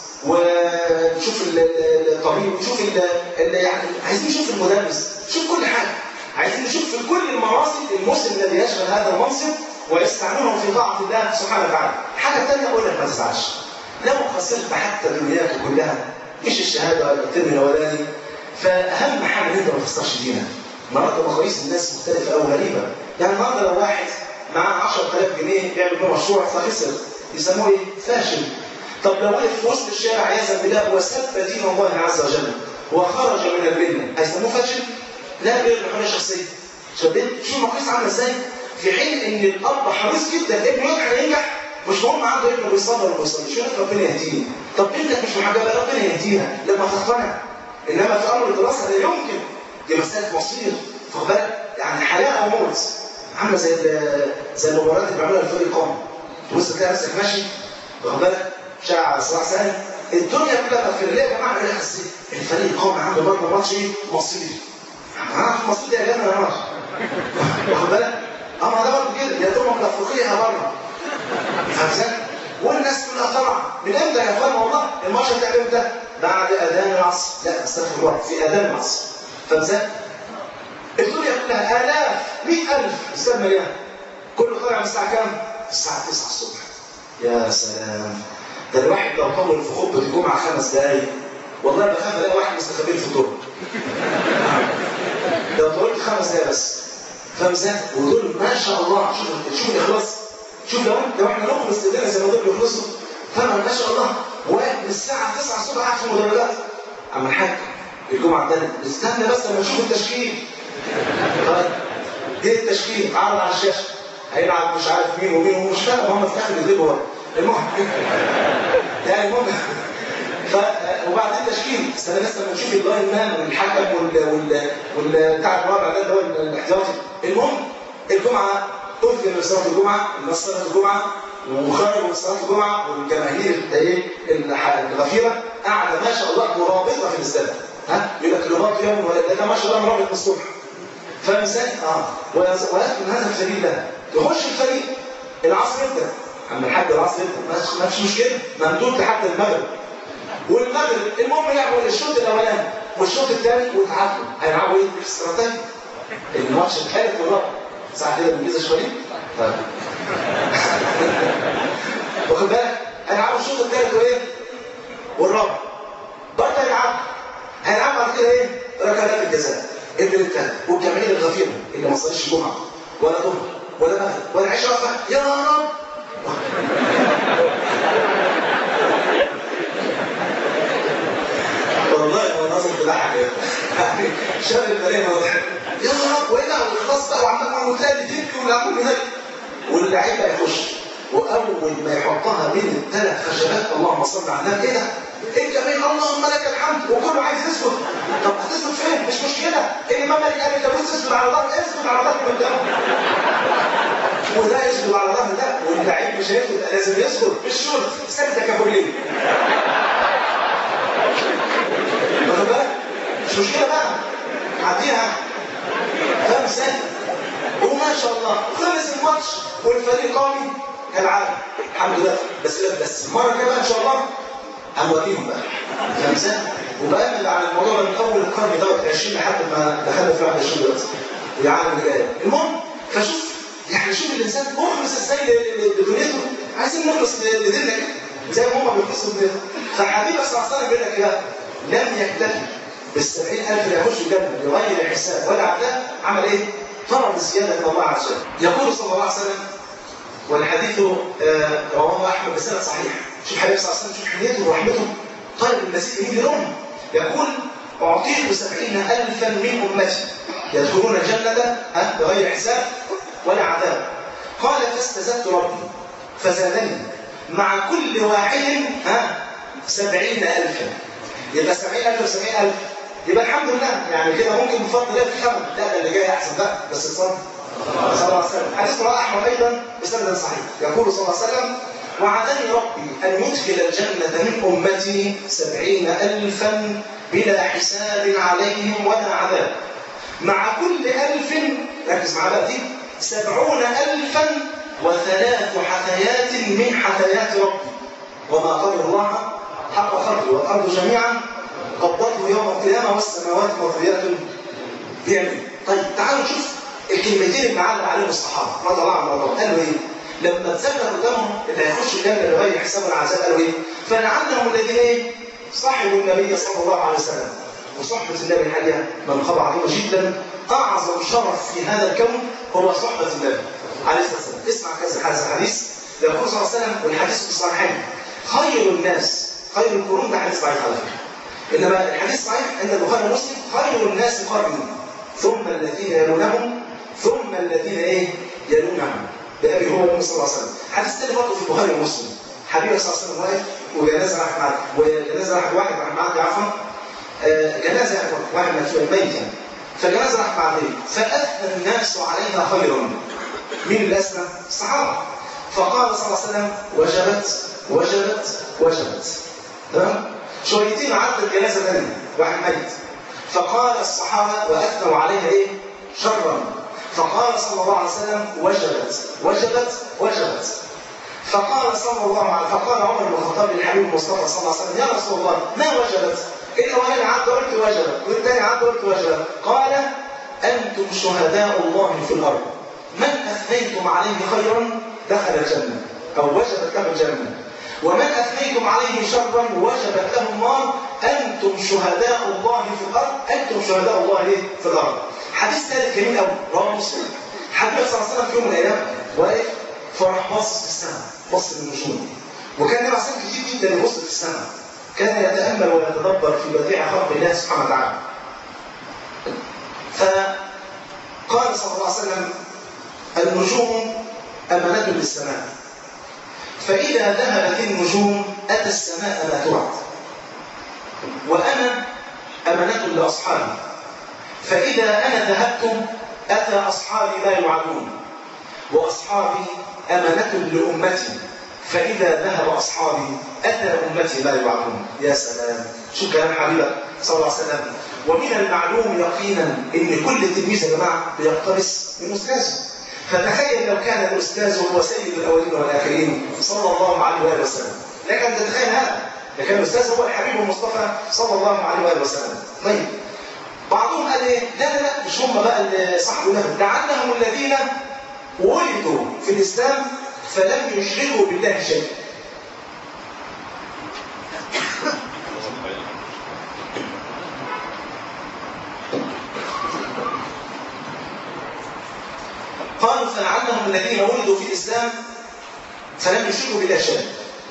ونشوف الطبيب ونشوف يعني عايزين نشوف المدرس نشوف كل حاجه عايزين نشوف في كل المناصب المسلم الذي يشغل هذا المنصب ويستعملهم في طاعه الله سبحانه وتعالى حاجه ثانيه اقول لك ما تزعلش لو خسرت حتى دنياك كلها مش الشهاده ولا الترم الاولاني فاهم حاجه ان انت ما تخسرش دينك النهارده مقاييس الناس مختلفه او غريبه يعني النهارده لو واحد معاه 10000 جنيه بيعمل بيه مشروع فخسر يسموه ايه؟ فاشل طب لو وقف في وسط الشارع عياذا بالله وسب دين الله عز وجل وخرج من المله هيسموه فاشل؟ لا غير حريه شخصيه شباب شوف المقاييس عامله ازاي؟ في حين ان الاب حريص جدا ابنه ينجح ينجح مش مهم عنده ابنه بيصلي ولا بيصلي شو ربنا يهديه طب بنتك مش محجبه ربنا يهديها لما تقتنع انما في امر الدراسه لا يمكن دي مساله مصير خد بالك يعني حياه او موت عامله زي زي المباريات اللي بيعملها الفريقان تبص تلاقي نفسك ماشي واخد بالك شارع صلاح سالم الدنيا كلها في الليل يا جماعه ايه حسيت الفريق قام عنده برضه ماتش ايه مصير عارف المصير دي يا جماعه يا ماتش واخد بالك اما ده برضه كده يا دوب الافريقيه بره فاهم ازاي؟ والناس كلها طالعه من امتى يا اخوان والله الماتش هتلعب امتى؟ بعد اذان العصر لا استغفر الله في اذان العصر فاهم ازاي؟ الدنيا كلها آلاف مئة ألف استاذ مليان كله طالع من الساعة كام؟ الساعة 9 الصبح يا سلام ده الواحد لو طول في خطبة الجمعة خمس دقايق والله بخاف الاقي واحد مستخبي في الطرق لو طولت خمس دقايق بس فاهم ازاي؟ ودول ما شاء الله شوف شوف الاخلاص شوف لو لو احنا نخلص ايدينا زي ما دول بيخلصوا فاهم ما شاء الله واقف من الساعة 9 الصبح قاعد في المدرجات عم الحاج الجمعة الثانية استنى بس لما نشوف التشكيل طيب جه التشكيل عرض على الشاشة هيلعب مش عارف مين ومين ومش فاهم هم في الاخر يضربوا ورا المهم يعني المهم ف وبعدين التشكيل استنى بس لما نشوف اللاين مان والحكم وال وال وال بتاع الرابع ده اللي هو الاحتياطي المهم الجمعه أذن من صلاة الجمعة الناس صلاة الجمعة وخرجوا من صلاة الجمعة والجماهير ايه الغفيرة قاعدة ما شاء الله مرابطة في الاستاد ها يقول لك رباط يوم ولا ده ما شاء الله مرابط من الصبح فاهم ازاي؟ اه ويدخل هذا الفريق ده يخش الفريق العصر يبدا اما الحاج العصر يبدا ما فيش مشكله ممدود لحد المغرب والمغرب المهم يلعبوا الشوط الاولاني والشوط الثاني ويتعادلوا هيلعبوا ايه؟ اكسترا تايم الماتش الثالث والرابع ساعه كده بالجيزه شويه طيب واخد بالك هيلعبوا الشوط الثالث وايه؟ والرابع برضه هيلعبوا هيلعبوا بعد كده ايه؟ ركلات الجزاء ابن الثالث والجماهير الغفيره اللي ما صليش جمعه ولا ظهر ولا مغرب ولا عشاء واقفه يا رب والله هو ناظر تضحك يا يعني شاب الملايين وضحك يا رب وهنا والخلاص بقى وعمال معه تاني تبكي واللي عمال يهدي واللعيب بقى يخش واول ما يحطها بين الثلاث خشبات اللهم صل على النبي ايه ده؟ انت مين اللهم لك الحمد وكله عايز يسكت طب هتسكت فين؟ مش مشكله الامام مالك قال انت بص اسكت على ظهر اسكت على ظهر من قدام وده يسكت على ظهر ده واللعيب مش هيسكت لازم يسكت الشوط سكت يا كابولين واخد بالك؟ مش مشكله بقى عديها فاهم ازاي؟ وما شاء الله خلص الماتش والفريق قوي كالعاده الحمد لله بس لا بس المره الجايه بقى ان شاء الله هنوريهم بقى فاهم ازاي؟ وبامل على الموضوع ده من اول القرن دوت 20 لحد ما دخلنا في 21 دلوقتي والعالم اللي جاي المهم فشوف يعني شوف الانسان مخلص ازاي لدنيته عايزين نخلص لديننا كده زي ما هم بيخلصوا لدينهم فالحبيب صلى الله عليه وسلم بيقول لك ايه لم يكتفي بالسبعين ألف اللي يخشوا الجنة بغير حساب ولا عذاب عمل إيه؟ طلب الزيادة من الله عز وجل يقول صلى الله عليه وسلم والحديث آه رواه أحمد بسند صحيح شوف حبيب صلى الله عليه وسلم شوف حنيته ورحمته طيب المسيح يجي لهم يقول أعطيت سبعين ألفا من أمتي يدخلون الجنة بغير حساب ولا عذاب قال فاستزدت ربي فزادني مع كل واحد ها سبعين ألفا يبقى سبعين ألف وسبعين ألف يبقى الحمد لله يعني كده ممكن بفضل الله في خمر لا ده اللي جاي أحسن بقى بس الصبر صلى الله عليه وسلم حديث رواه أحمد أيضا بسند صحيح يقول صلى الله عليه وسلم وعدني ربي أن يدخل الجنة من أمتي سبعين ألفا بلا حساب عليهم ولا عذاب مع كل ألف ركز معايا بقى دي سبعون ألفا وثلاث حثيات من حثيات ربي وما قدر الله حق خلقه والأرض جميعا قبضته يوم القيامة والسماوات مطويات بيعمل طيب تعالوا نشوف الكلمتين اللي علق عليهم الصحابة رضي الله عنهم وارضاهم قالوا ايه؟ لما اتذكر قدامهم اللي هيخشوا الجنة بغير حساب العذاب قالوا ايه؟ فلعلهم الذين ايه؟ صاحبوا النبي صلى الله عليه وسلم وصحبة النبي الحقيقة منقبة عظيمة جدا أعظم شرف في هذا الكون هو صحبة النبي عليه الصلاة والسلام اسمع كذا هذا الحديث يقول صلى الله عليه وسلم والحديث في الصحيحين خير الناس خير القرون ده حديث ضعيف على فكرة إنما الحديث صحيح عند البخاري ومسلم خير الناس قرني ثم الذين يلونهم ثم الذين ايه يلونهم بأبي هو النبي صلى الله عليه وسلم حديث ثاني برضه في البخاري ومسلم حبيبي صلى الله عليه وسلم واقف وجنازه راح معدي وجنازه راح واحد راح معدي عفوا آه جنازه يعني واحد ميت يعني فجنازه راح معدي فاثنى الناس عليها خيرا مين اللي اثنى؟ الصحابه فقال صلى الله عليه وسلم وجبت وجبت وجبت تمام شويتين عدت جنازه ثانيه واحد ميت فقال الصحابه واثنوا عليها ايه؟ شرا فقال صلى الله عليه وسلم وجبت وجبت وجبت فقال صلى الله عليه فقال عمر بن الخطاب للحبيب المصطفى صلى الله عليه وسلم يا رسول الله ما وجبت؟ الاولاني عد قلت وجبت والثاني عد قلت وجبت قال انتم شهداء الله في الارض من اثنيتم عليه خيرا دخل الجنه او وجبت له الجنه ومن اثنيتم عليه شرا وجبت له النار انتم شهداء الله في الارض انتم شهداء الله ايه في الارض حديث ثالث جميل قوي رواه مسلم حبيب صلى الله عليه وسلم في يوم من الايام واقف فراح باصص في السماء بص للنجوم وكان النبي عليه كتير جدا يبص في السماء كان يتامل ويتدبر في بديع خلق الله سبحانه وتعالى فقال صلى الله عليه وسلم النجوم امانه للسماء فاذا ذهبت النجوم اتى السماء ما توعد وانا امانه لاصحابي فإذا أنا ذهبت أتى أصحابي لا يوعدون وأصحابي أمانة لأمتي فإذا ذهب أصحابي أتى أمتي لا يوعدون يا سلام شو كلام حبيبك صلى الله عليه وسلم ومن المعلوم يقينا ان كل تلميذ يا جماعه بيقتبس من استاذه فتخيل لو كان الاستاذ هو سيد الاولين والاخرين صلى الله عليه واله وسلم لك ان تتخيل هذا لكن الاستاذ هو الحبيب المصطفى صلى الله عليه واله وسلم طيب بعضهم قال ايه لا لا لا مش هم بقى اللي صاحبوا لهم لعلهم الذين ولدوا في الاسلام فلم يشركوا بالله شيئا قالوا فلعلهم الذين ولدوا في الاسلام فلم يشركوا بالله شيئا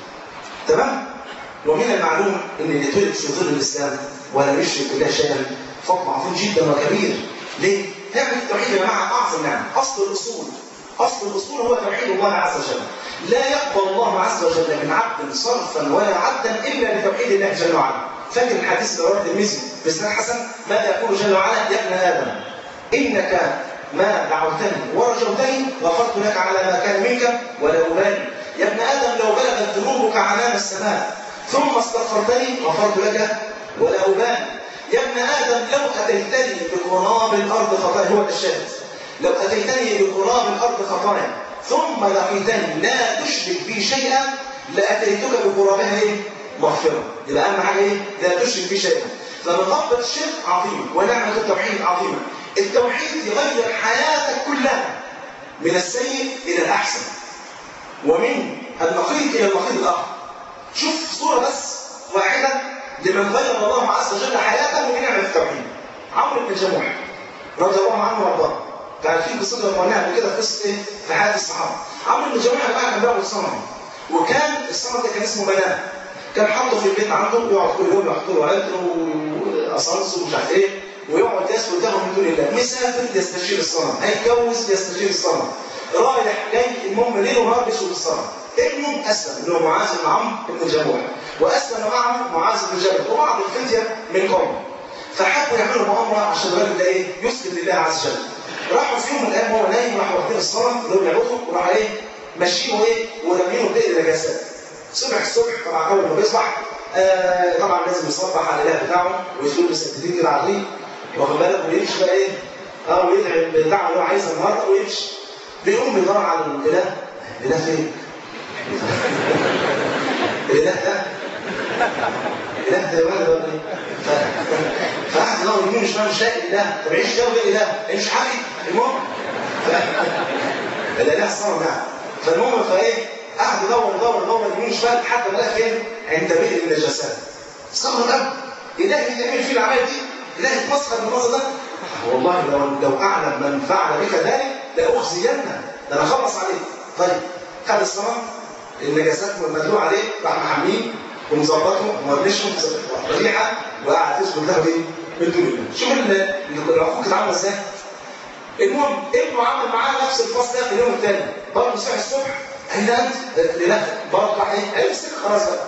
تمام ومن المعلوم ان اللي اتولد في ظل الاسلام ولم يشرك بالله شيئا فضل عظيم جدا وكبير ليه؟ نعمة التوحيد يا جماعة أعظم نعمة أصل الأصول أصل الأصول هو توحيد الله عز وجل لا يقبل الله عز وجل من عبد صرفا ولا عبدا إلا بتوحيد الله جل وعلا فاكر الحديث اللي رواه الترمذي بإسناد حسن ماذا يقول جل وعلا يا ابن آدم إنك ما دعوتني ورجوتني غفرت لك على ما كان منك ولا أبالي يا ابن آدم لو بلغت ذنوبك عنان السماء ثم استغفرتني غفرت لك ولا أبالي يا ابن آدم لو أتيتني بقراب الأرض خطايا هو الشاهد لو أتيتني بقراب الأرض خطايا ثم لقيتني لا تشرك بي شيئا لأتيتك بقرابها إيه؟ مغفرة يبقى أهم حاجة إيه؟ لا تشرك بي شيئا فمقبل الشرك عظيم ونعمة التوحيد عظيمة التوحيد يغير حياتك كلها من السيء إلى الأحسن ومن النقيض إلى النقيض الآخر شوف صورة بس واحدة لمن غير الله عز وجل حياته بنعمة التوحيد عمرو بن جموح رضي الله عنه وارضاه تعرفين قصته اللي قلناها قبل كده في قصه ايه؟ في حياه الصحابه عمرو بن جموح بقى كان بيعبد صنم وكان الصنم ده كان اسمه منام كان حاطه في البيت عنده ويقعد كل يوم يحط له عطر وقصاص ومش عارف ايه ويقعد يسجد قدامه من دون الله مسافر يستشير الصنم هيتجوز يستشير الصنم رايح جاي المهم ليل ونهار بيسجد الصنم ابنه اسلم اللي هو معاذ بن عمرو بن جموح واسلم معه معاذ بن جبل وبعض الفتيه من قومه فحبوا يعملوا مؤامره عشان الراجل ده ايه يسجد لله عز وجل راحوا في يوم من الايام وهو نايم راحوا واخدين الصنم اللي هو بيعبده وراح ايه ماشيينه ايه ورامينه بئر نجاسات صبح الصبح طبعا اول ما بيصبح آه طبعا لازم يصبح على الاله بتاعه ويشيل سكتين كده على الريق واخد بالك ويمشي بقى ايه اه ويدعي البتاع اللي هو عايزها النهارده ويمشي بيقوم بيدور على الاله الاله فين؟ الاله ده الاله ده ولا ولا ايه؟ فقعد يدور يمين وشمال مش لاقي الاله طب عيش جو غير اله مش حقي المهم الاله الصنم يعني فالمهم فايه قعد يدور يدور يدور يمين وشمال لحد ما لقى فين؟ عند بئر النجاسات استغرب قوي الهي يعمل فيه العمايل دي الهي يتمسخر بالمنظر ده والله لو لو اعلم من فعل بك ذلك لاخزينه ده انا اخلص عليه طيب خد الصنم النجاسات مدلوع عليه راح محميه ومظبطه ومرنشه ريحه وقعد يسجد له ايه؟ من دون الله شوف العقوق كانت عامله ازاي المهم ابنه عمل معاه نفس الفصل ده في اليوم الثاني برضه صحي الصبح اين انت؟ لا برضه راح ايه؟ قال السكه خلاص بقى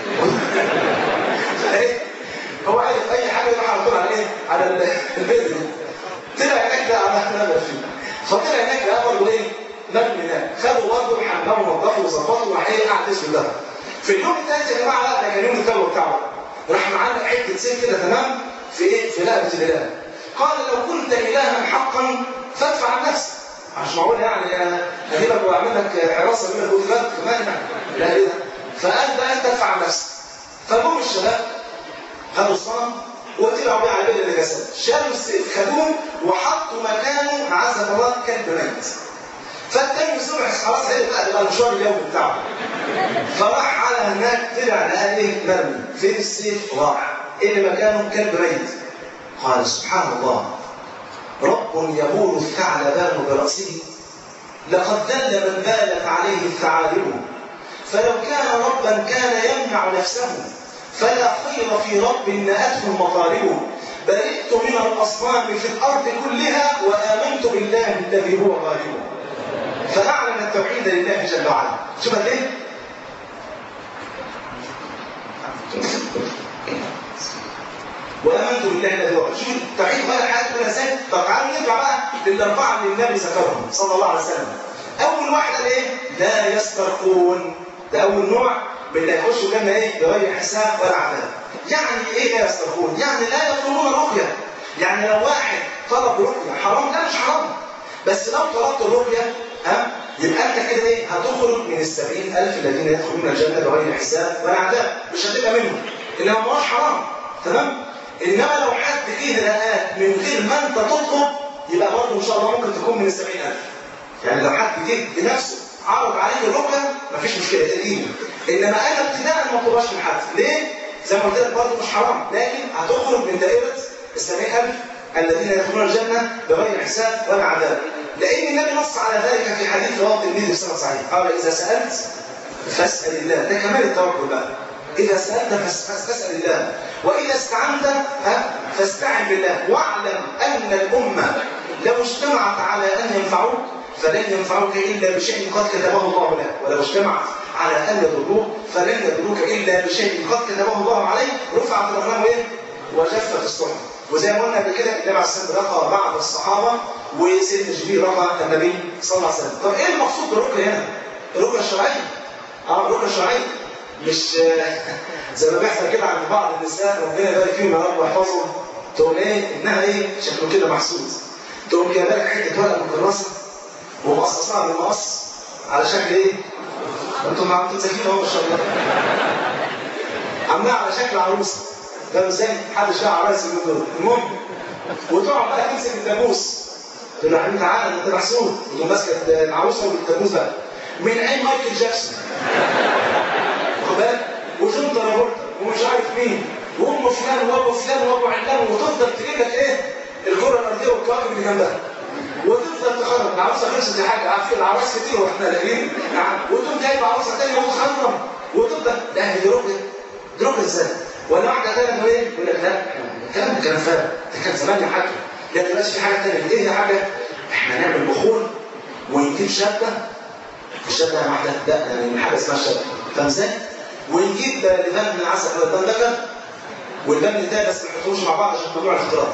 هو عارف اي حاجه يروح على طول على ايه؟ على البيت طلع هناك ده على نمر فيه فطلع هناك ده برضه ايه؟ نجم هناك خدوا برضه حمام ونضفوا وظبطوا وراح ايه قعد يسجد له في اليوم الثالث يا جماعه لا ده كان يوم التوبه بتاعه راح معانا حته سيف كده تمام في ايه؟ في لعبه الاله قال لو كنت الها حقا فادفع عن نفسك مش معقول يعني انا هجيبك واعمل لك حراسه من البوديجارد كمان يعني لا ايه ده؟ فقال بقى انت ادفع عن نفسك فجم الشباب خدوا الصنم وطلعوا بيه على بئر النجاسات شالوا السيف خدوه وحطوا مكانه عزة الله كلب ميت فالتاني الصبح خلاص عرف بقى ده المشوار اليومي بتاعه فراح على هناك طلع لقى ايه مرمي فين السيف راح اللي مكانه كلب ميت قال سبحان الله رب يبول الثعلبان برأسه لقد دل من بالت عليه الثعالب فلو كان ربا كان يمنع نفسه فلا خير في رب نأته المطالب برئت من الأصنام في الأرض كلها وآمنت بالله الذي هو غالب فأعلن التوحيد لله جل وعلا شوف ليه؟ وآمنت بالله الذي هو شوف التوحيد غير حياته كلها ازاي؟ طب تعالوا نرجع بقى للأربعة اللي النبي ذكرهم صلى الله عليه وسلم أول واحدة إيه؟ لا يسترقون ده أول نوع من يخشوا الجنة إيه؟ بغير حساب ولا عذاب. يعني إيه لا يسترقون؟ يعني لا يطلبون رقية. يعني لو واحد طلب رقية حرام لا مش حرام. بس لو طلبت الرقية ها يبقى أنت كده إيه؟ هتخرج من السبعين ألف الذين يدخلون الجنة بغير حساب ولا عذاب، مش هتبقى منهم. إنما ما هوش حرام. تمام؟ إنما لو حد جه لقاك من غير ما أنت تطلب يبقى برضه إن شاء الله ممكن تكون من السبعين ألف. يعني لو حد جه بنفسه عرض عليك الرقية مفيش مشكلة تلاقيه انما انا ابتداء ما اطلبهاش من حد ليه؟ زي ما قلت لك برضه مش حرام لكن هتخرج من دائرة السبعين ألف الذين يدخلون الجنة بغير حساب ولا عذاب لأن النبي نص على ذلك في حديث رواه الترمذي بسنة صحيح قال إذا سألت فاسأل الله ده كمال التوكل بقى إذا سألت فاسأل الله وإذا استعنت ها فاستعن بالله واعلم أن الأمة لو اجتمعت على أن ينفعوك فلن ينفعوك إلا بشيء قد كتبه الله لك ولو اجتمعت على أن يضروك فلن يضروك إلا بشيء قد كتبه الله عليك رفعت الأقلام إيه؟ وجفت الصحف وزي ما قلنا قبل كده النبي عليه الصلاه والسلام رقى بعض الصحابه وسيدنا جبريل رقى النبي صلى الله عليه وسلم طب ايه المقصود بالرقيه هنا؟ الرقيه الشرعيه اه الرقيه الشرعيه مش زي ما بيحصل كده عند بعض النساء ربنا يبارك فيهم يا رب ويحفظهم تقول ايه انها ايه شكله كده محسود تقوم جايبه لك حته ورقه مكرسه ومقصصها بالمقص على شكل ايه؟ انتم انتم ذكيين اهو ما شاء الله عاملاها على شكل عروسه ده ازاي محدش لاقي عرايس من دول المهم وتقعد بقى تمسك الدبوس تقول له حبيبي تعالى انت محسود وتقوم ماسكه العروسه والدبوس بقى من عين مايكل جاكسون واخد بالك وجون ترافولتا ومش عارف مين وام فلان وابو فلان وابو علان وتفضل تجيب لك ايه الكره الارضيه والكواكب اللي جنبها وتفضل تخرج العروسه خلصت يا حاجه عارفين العرايس كتير واحنا لاقيين وتقوم جايب عروسه ثانيه وتخرم وتفضل لا دي ركن دي ركن ازاي ولا واحده ثانيه ايه يقول لك لا الكلام ده كلام فارغ ده كان زمان يا حاج لا دلوقتي في حاجه ثانيه ايه يا حاجه احنا نعمل بخور ونجيب شبكه الشبكه يا واحده لا يعني حاجه اسمها الشبكه فاهم ازاي؟ ونجيب لبان من عسل ولا الدندكه واللبن ده بس ما نحطوش مع بعض عشان ممنوع الاختلاط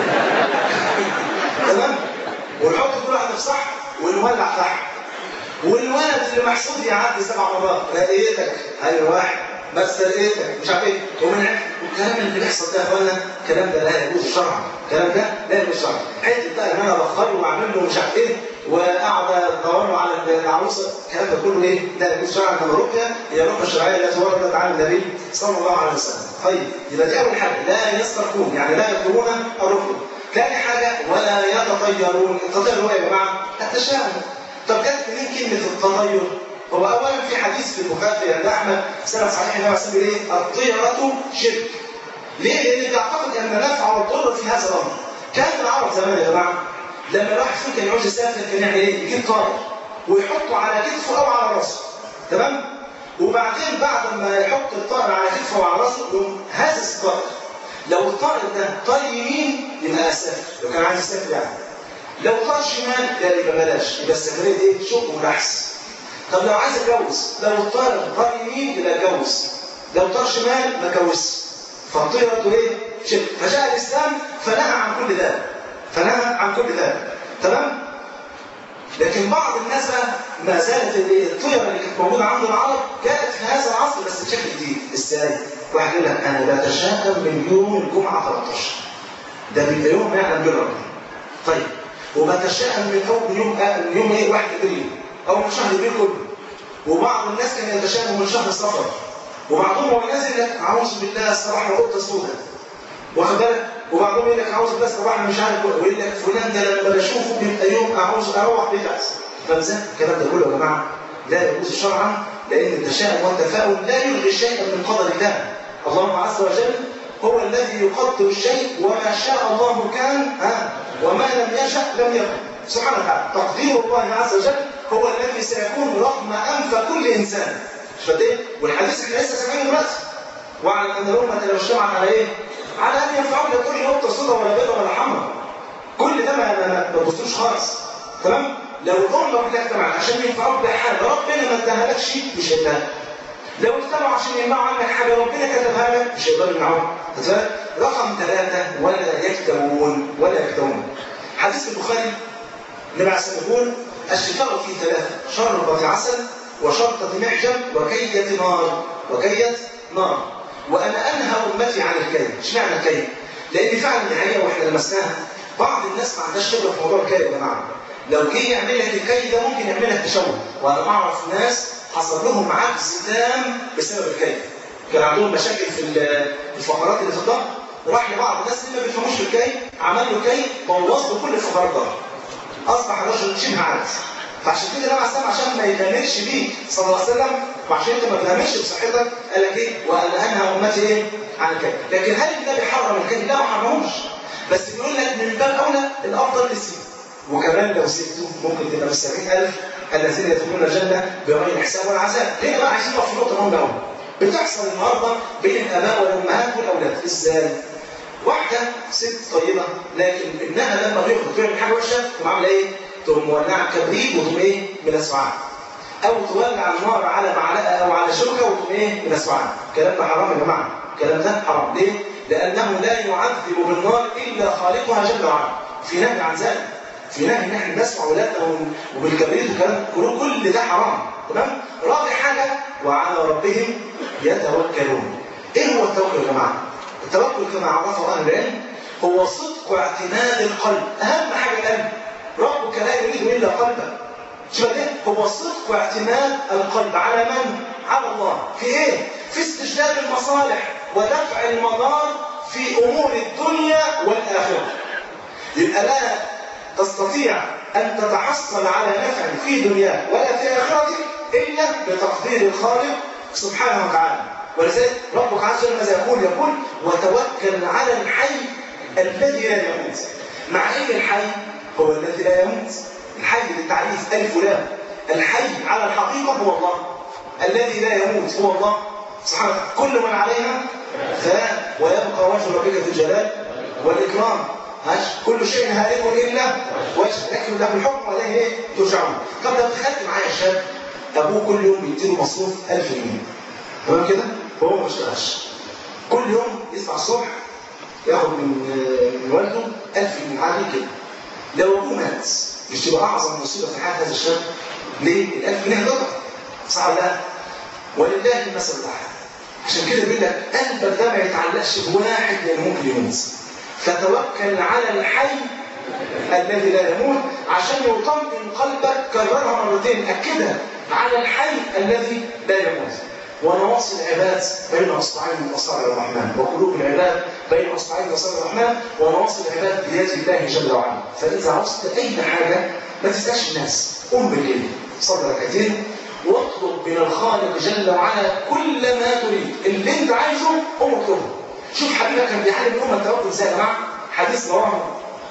تمام ونحط كل واحده في صح ونولع فحم والولد اللي محسود يعدي سبع مرات لقيتك هاي واحد بس لقيتك مش عارف ايه ومن الكلام اللي بيحصل ده يا اخوانا الكلام ده لا يجوز شرعا الكلام ده لا يجوز شرعا حته بقى ان انا بخره واعمل له مش عارف ايه واقعد ادور له على العروسه الكلام ده كله ايه لا يجوز شرعا انما الرقيه هي الرقيه الشرعيه التي وردت عن النبي صلى الله عليه وسلم طيب يبقى دي اول حاجه لا يسترقون يعني لا يطلبون الرقيه ثاني حاجه ولا يتطيرون التطير هو يا جماعه التشاؤم طب جت منين كلمه التطير هو اولا في حديث في البخاري عند احمد سنه صحيح النبي عليه الصلاه ايه؟ الطيره شرك. ليه؟ لان بيعتقد ان النفع والضر في هذا الامر. كان العرب زمان يا جماعه لما الواحد فيهم كان يعوز يسافر كان يعمل ايه؟ يجيب طائر ويحطه على كتفه او على راسه. تمام؟ وبعدين بعد ما يحط الطائر على كتفه وعلى راسه يقوم هازس الطائر. لو الطائر ده طار يمين يبقى اسافر لو كان عايز يسافر يعني. لو طار شمال لا يبقى بلاش يبقى السفريه دي شق ونحس. طب لو عايز اتجوز لو الطائر طار يمين يبقى اتجوز لو طار شمال ما اتجوزش فالطيرة ايه؟ شرك فجاء الاسلام فنهى عن كل ذلك فنهى عن كل ذلك تمام؟ لكن بعض الناس بقى ما زالت الطيرة اللي كانت موجودة عند العرب جاءت في هذا العصر بس بشكل جديد ازاي؟ واحد يقول لك انا بتشاكل من يوم الجمعة 13 ده بيبقى يوم ما يعلم به ربنا طيب وبتشاءم من اول يوم من يوم ايه 1 ابريل او من شهر ابريل كله وبعض الناس كان يتشابه من شهر صفر وبعضهم هو نازل لك اعوذ بالله الصباح القطه سوداء واخد بالك وبعضهم يقول لك اعوذ بالله الصباح مش عارف ويقول لك فلان ده لما بشوفه بيبقى يوم اعوذ اروح بيتعس فمزاج الكلام ده كله يا جماعه لا يجوز شرعا لان التشاؤم والتفاؤل لا يلغي شيئا من قدر الله الله عز وجل هو الذي يقدر الشيء وما شاء الله كان ها وما لم يشأ لم يكن سبحانه وتعالى تقدير الله عز وجل هو الذي سيكون رغم انف كل انسان مش فاهم والحديث احنا لسه سامعينه دلوقتي وعلى ان الامه لو اجتمعت على ايه؟ على ان ينفعوا لكل نقطه سوداء ولا بيضاء ولا حمراء كل ده ما ما تبصوش خالص تمام؟ لو الامه كلها اجتمعت عشان ينفعوك بحاجه ربنا ما اداهالكش مش هيداها لو اجتمعوا عشان يمنعوا عنك حاجه ربنا كتبها لك مش هيقدروا يمنعوك رقم ثلاثه ولا يكتوون ولا يكتوون حديث البخاري النبي عليه الصلاه يقول الشفاء في ثلاثة شربة عسل وشرطة محجم وكية نار وكية نار وأنا أنهى أمتي عن الكي اشمعنى الكي؟ لأن فعلا الحقيقة وإحنا لمسناها بعض الناس ما عندهاش خبرة في موضوع الكي يا جماعة لو جه يعمل لك الكي ده ممكن يعمل لك تشوه وأنا أعرف ناس حصل لهم عجز تام بسبب الكي كان عندهم مشاكل في الفقرات اللي في الظهر راح لبعض الناس اللي ما بيفهموش في الكي عمل له كي بوظ له كل فقرات الظهر اصبح رجل شبه عاجز فعشان كده النبي عليه عشان ما يغامرش بيك صلى الله عليه وسلم وعشان انت ما تغامرش بصحتك قال لك ايه وانا انهى امتي ايه عن الكذب لكن هل النبي حرم الكذب لا ما حرموش بس بيقول لك من باب اولى الافضل تسيب وكمان لو سبته ممكن تبقى من 70000 الذين يدخلون الجنه بغير حساب ولا عذاب هنا بقى عايزين نقف في نقطه مهمه قوي بتحصل النهارده بين الاباء والامهات والاولاد ازاي واحده ست طيبه لكن ابنها لما بيخرج تعمل حاجه وحشه تقوم عامله ايه تقوم مولعه كبريت وتقوم ايه ملسوعاه او تولع النار على معلقه او على شوكه وتقوم ايه ملسوعاه الكلام ده حرام يا جماعه الكلام ده حرام ليه لانه لا يعذب بالنار الا خالقها جل وعلا في نهي عن ذلك في نهي ان احنا نسمع اولادنا وبالكبريت والكلام كله كل ده حرام تمام رابع حاجه وعلى ربهم يتوكلون ايه هو التوكل يا جماعه التوكل كما عرفه اهل العلم هو صدق اعتماد القلب اهم حاجه القلب ربك لا يريد الا قلبك شوف ده هو صدق اعتماد القلب على من على الله في ايه في استجلاب المصالح ودفع المضار في امور الدنيا والاخره يبقى لا تستطيع أن تتحصل على نفع في دنياك ولا في آخرتك إلا بتقدير الخالق سبحانه وتعالى ولذلك ربك عز وجل ماذا يقول يقول وتوكل على الحي الذي لا يموت مع ان الحي هو الذي لا يموت الحي للتعريف الف ولام الحي على الحقيقه هو الله الذي لا يموت هو الله سبحانه كل من عليها فان ويبقى وجه ربك ذو الجلال والاكرام ماشي كل شيء هالك الا وجه لكن له الحكم ولا ايه ترجعون طب لو تخيلت معايا شاب ابوه كل يوم بيديله مصروف 1000 جنيه تمام كده وهو ما اشتغلش كل يوم يصحى الصبح ياخد من من والده 1000 جنيه عادي كده لو ابوه مات مش تبقى اعظم مصيبه في حياه هذا الشاب ليه؟ ال 1000 جنيه ضرب صح ولا لا؟ ولله المثل الاعلى عشان كده بيقول لك قلبك ده ما يتعلقش بواحد لان ممكن يموت فتوكل على الحي الذي لا يموت عشان يطمئن قلبك كررها مرتين اكدها على الحي الذي لا يموت ونواصي العباد بين اصبعين من اصابع الرحمن وقلوب العباد بين اصبعين من اصابع الرحمن ونواصي العباد بيد الله جل وعلا فاذا عوزت اي حاجه ما تسالش الناس قم بالليل صلي ركعتين واطلب من الخالق جل وعلا كل ما تريد اللي انت عايزه قم اطلبه شوف حبيبك كان بيعلم الامه التوكل ازاي يا جماعه حديث رواه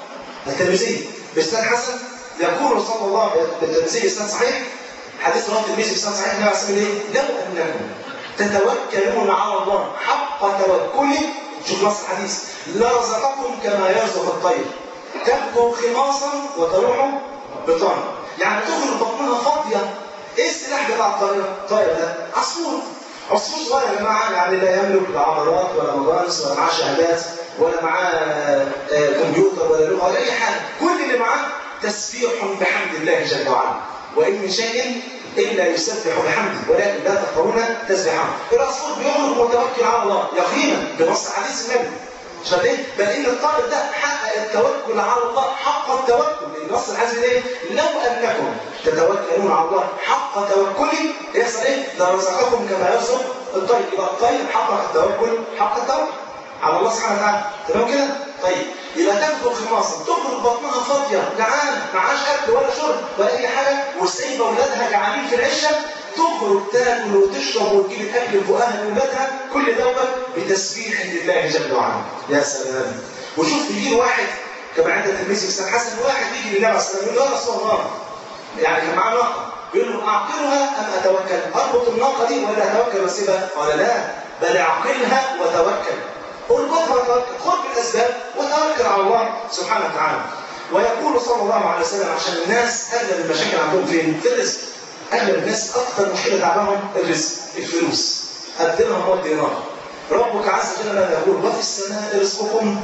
الترمذي باسناد حسن يقول صلى الله عليه وسلم الترمذي اسناد صحيح حديث رواه الترمذي اسناد صحيح النبي عليه الصلاه لو انكم تتوكلون على الله حق توكله شوف نص الحديث لرزقكم كما يرزق الطير تبقوا خماصا وتروحوا بطانا يعني تخرج بطنها فاضيه ايه السلاح بتاع الطائره؟ الطائر ده عصفور عصفور صغير يا جماعه يعني لا يملك لا عضلات ولا مجانس ولا معاه شهادات ولا معاه كمبيوتر ولا لغه ولا اي حاجه كل اللي معاه تسبيح بحمد الله جل وعلا وان من شيء الا يسبح بحمده ولكن لا تفقهون تسبيحه العصفور بيخرج متوكل على الله يقينا بنص حديث النبي شايفين بل ان الطائر ده حقق التوكل على الله حق التوكل لان نص الحديث ايه لو انكم تتوكلون على الله حق توكله يحصل ايه لرزقكم كما يرزق الطير يبقى الطير حقق التوكل حق التوكل على الله سبحانه وتعالى تمام كده طيب يبقى تاخد خماصه تخرج بطنها فاضيه جعانه معاش اكل ولا شرب ولا اي حاجه وسايبه اولادها جعانين في العشه تخرج تاكل وتشرب وتجيب الاكل لفؤها لاولادها كل دوت بتسبيح لله جل وعلا يا سلام وشوف يجي واحد كما عند التلميذ في سنة حسن واحد يجي للنبي عليه الصلاه والسلام يقول له يا رسول الله يعني كان معاه ناقه يقول له اعقلها ام اتوكل اربط الناقه دي ولا اتوكل واسيبها قال لا بل اعقلها وتوكل قل وتوكل خذ بالاسباب وتوكل على الله سبحانه وتعالى ويقول صلى الله عليه وسلم عشان الناس اغلب المشاكل عندهم فين؟ في الرزق اغلب الناس اكثر مشكله تعبانهم الرزق الفلوس الدرهم والدينار ربك عز وجل يقول وفي السماء رزقكم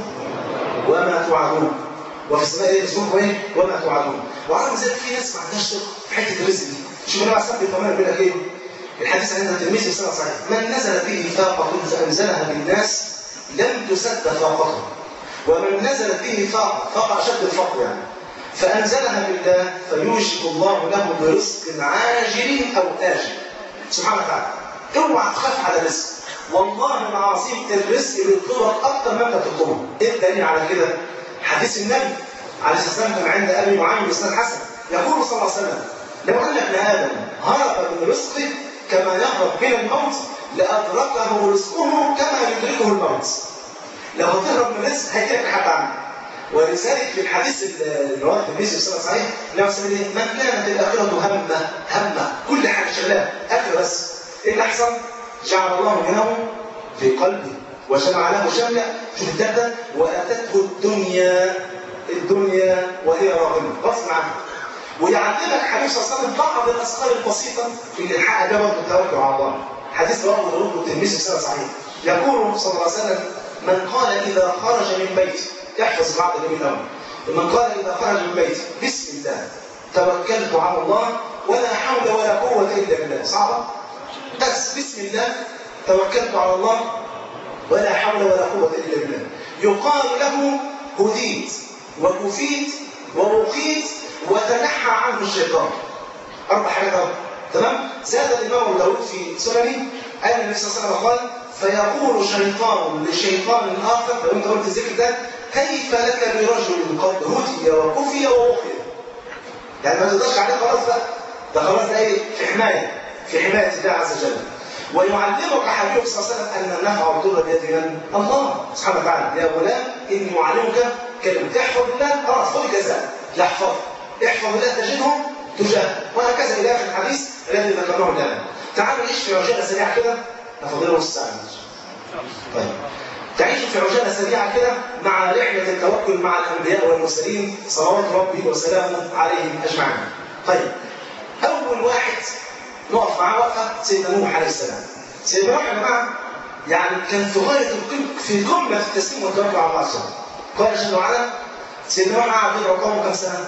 وما توعدون وفي السماء ايه رزقكم ايه وما توعدون وعلى ذلك في ناس ما عندهاش ثقه في حته الرزق دي شوف النبي عليه الصلاه والسلام بيقول لك ايه الحديث عند الترمذي في السنه صحيح من نزل به فاقه انزلها بالناس لم تسد فاقته ومن نزلت به فاقه فاقه اشد الفقر يعني فانزلها بالله فيوشك الله له برزق عاجل او اجل سبحانه وتعالى اوعى تخاف على الرزق والله العظيم الرزق بيطلبك اكتر ما انت بتطلبه ايه الدليل على كده حديث النبي عليه الصلاه والسلام كان عند ابي نعيم بن حسن يقول صلى الله عليه وسلم لو ان ابن ادم هرب من رزقه كما يهرب من الموت لادركه رزقه كما يدركه الموت لو هتهرب من الرزق هيجيلك حد عنه ولذلك في الحديث اللي رواه الترمذي في السنه صحيح لو سمي من كانت الاخره همه همه كل حاجه شغاله اكل بس ايه اللي احسن؟ جعل الله غناه في قلبه وجمع له شملا شوف الدهده واتته الدنيا الدنيا وهي راغمه غصب عنه ويعلمك حديث صلى الله عليه وسلم بعض الاسرار البسيطه اللي الحق ده برضه التوكل على الله حديث رواه داوود والترمذي بسنه صحيح يقول صلى الله عليه وسلم من قال اذا خرج من بيته احفظ بعض النبي الاول من قال اذا خرج من بيته بسم الله توكلت على الله ولا حول ولا قوه الا بالله صعبه بس بسم الله توكلت على الله ولا حول ولا قوه الا بالله يقال له هديت وكفيت ووقيت وتنحى عنه الشيطان اربع حاجات أربع. تمام زاد الامام ابو داود في سننه ان النبي صلى الله عليه وسلم قال فيقول شيطان لشيطان اخر لو انت قلت الذكر ده كيف لك برجل قد هدي وكفي ووقي يعني ما تقدرش عليه خلاص بقى ده خلاص ده ايه في حمايه في حمايه الله عز وجل ويعلمك حبيبك صلى الله عليه وسلم ان النفع والضر بيد من؟ الله سبحانه وتعالى يا غلام اني اعلمك كلمه احفظ الله خلاص خذ جزاء يحفظ احفظ الله تجدهم تجاه وهكذا الى اخر الحديث الذي ذكرناه الان تعالوا نعيش في عجاله سريعه كده نفضل نص ساعه طيب تعيش في عجاله سريعه كده مع رحله التوكل مع الانبياء والمرسلين صلوات ربي وسلامه عليهم اجمعين طيب اول واحد نقف معاه وقفه سيدنا نوح عليه السلام سيدنا نوح يا جماعه يعني كان في غايه القمه في قمه التسليم والتوكل على الله عز وجل قال جل وعلا سيدنا نوح قعد يدعو قومه كم سنه؟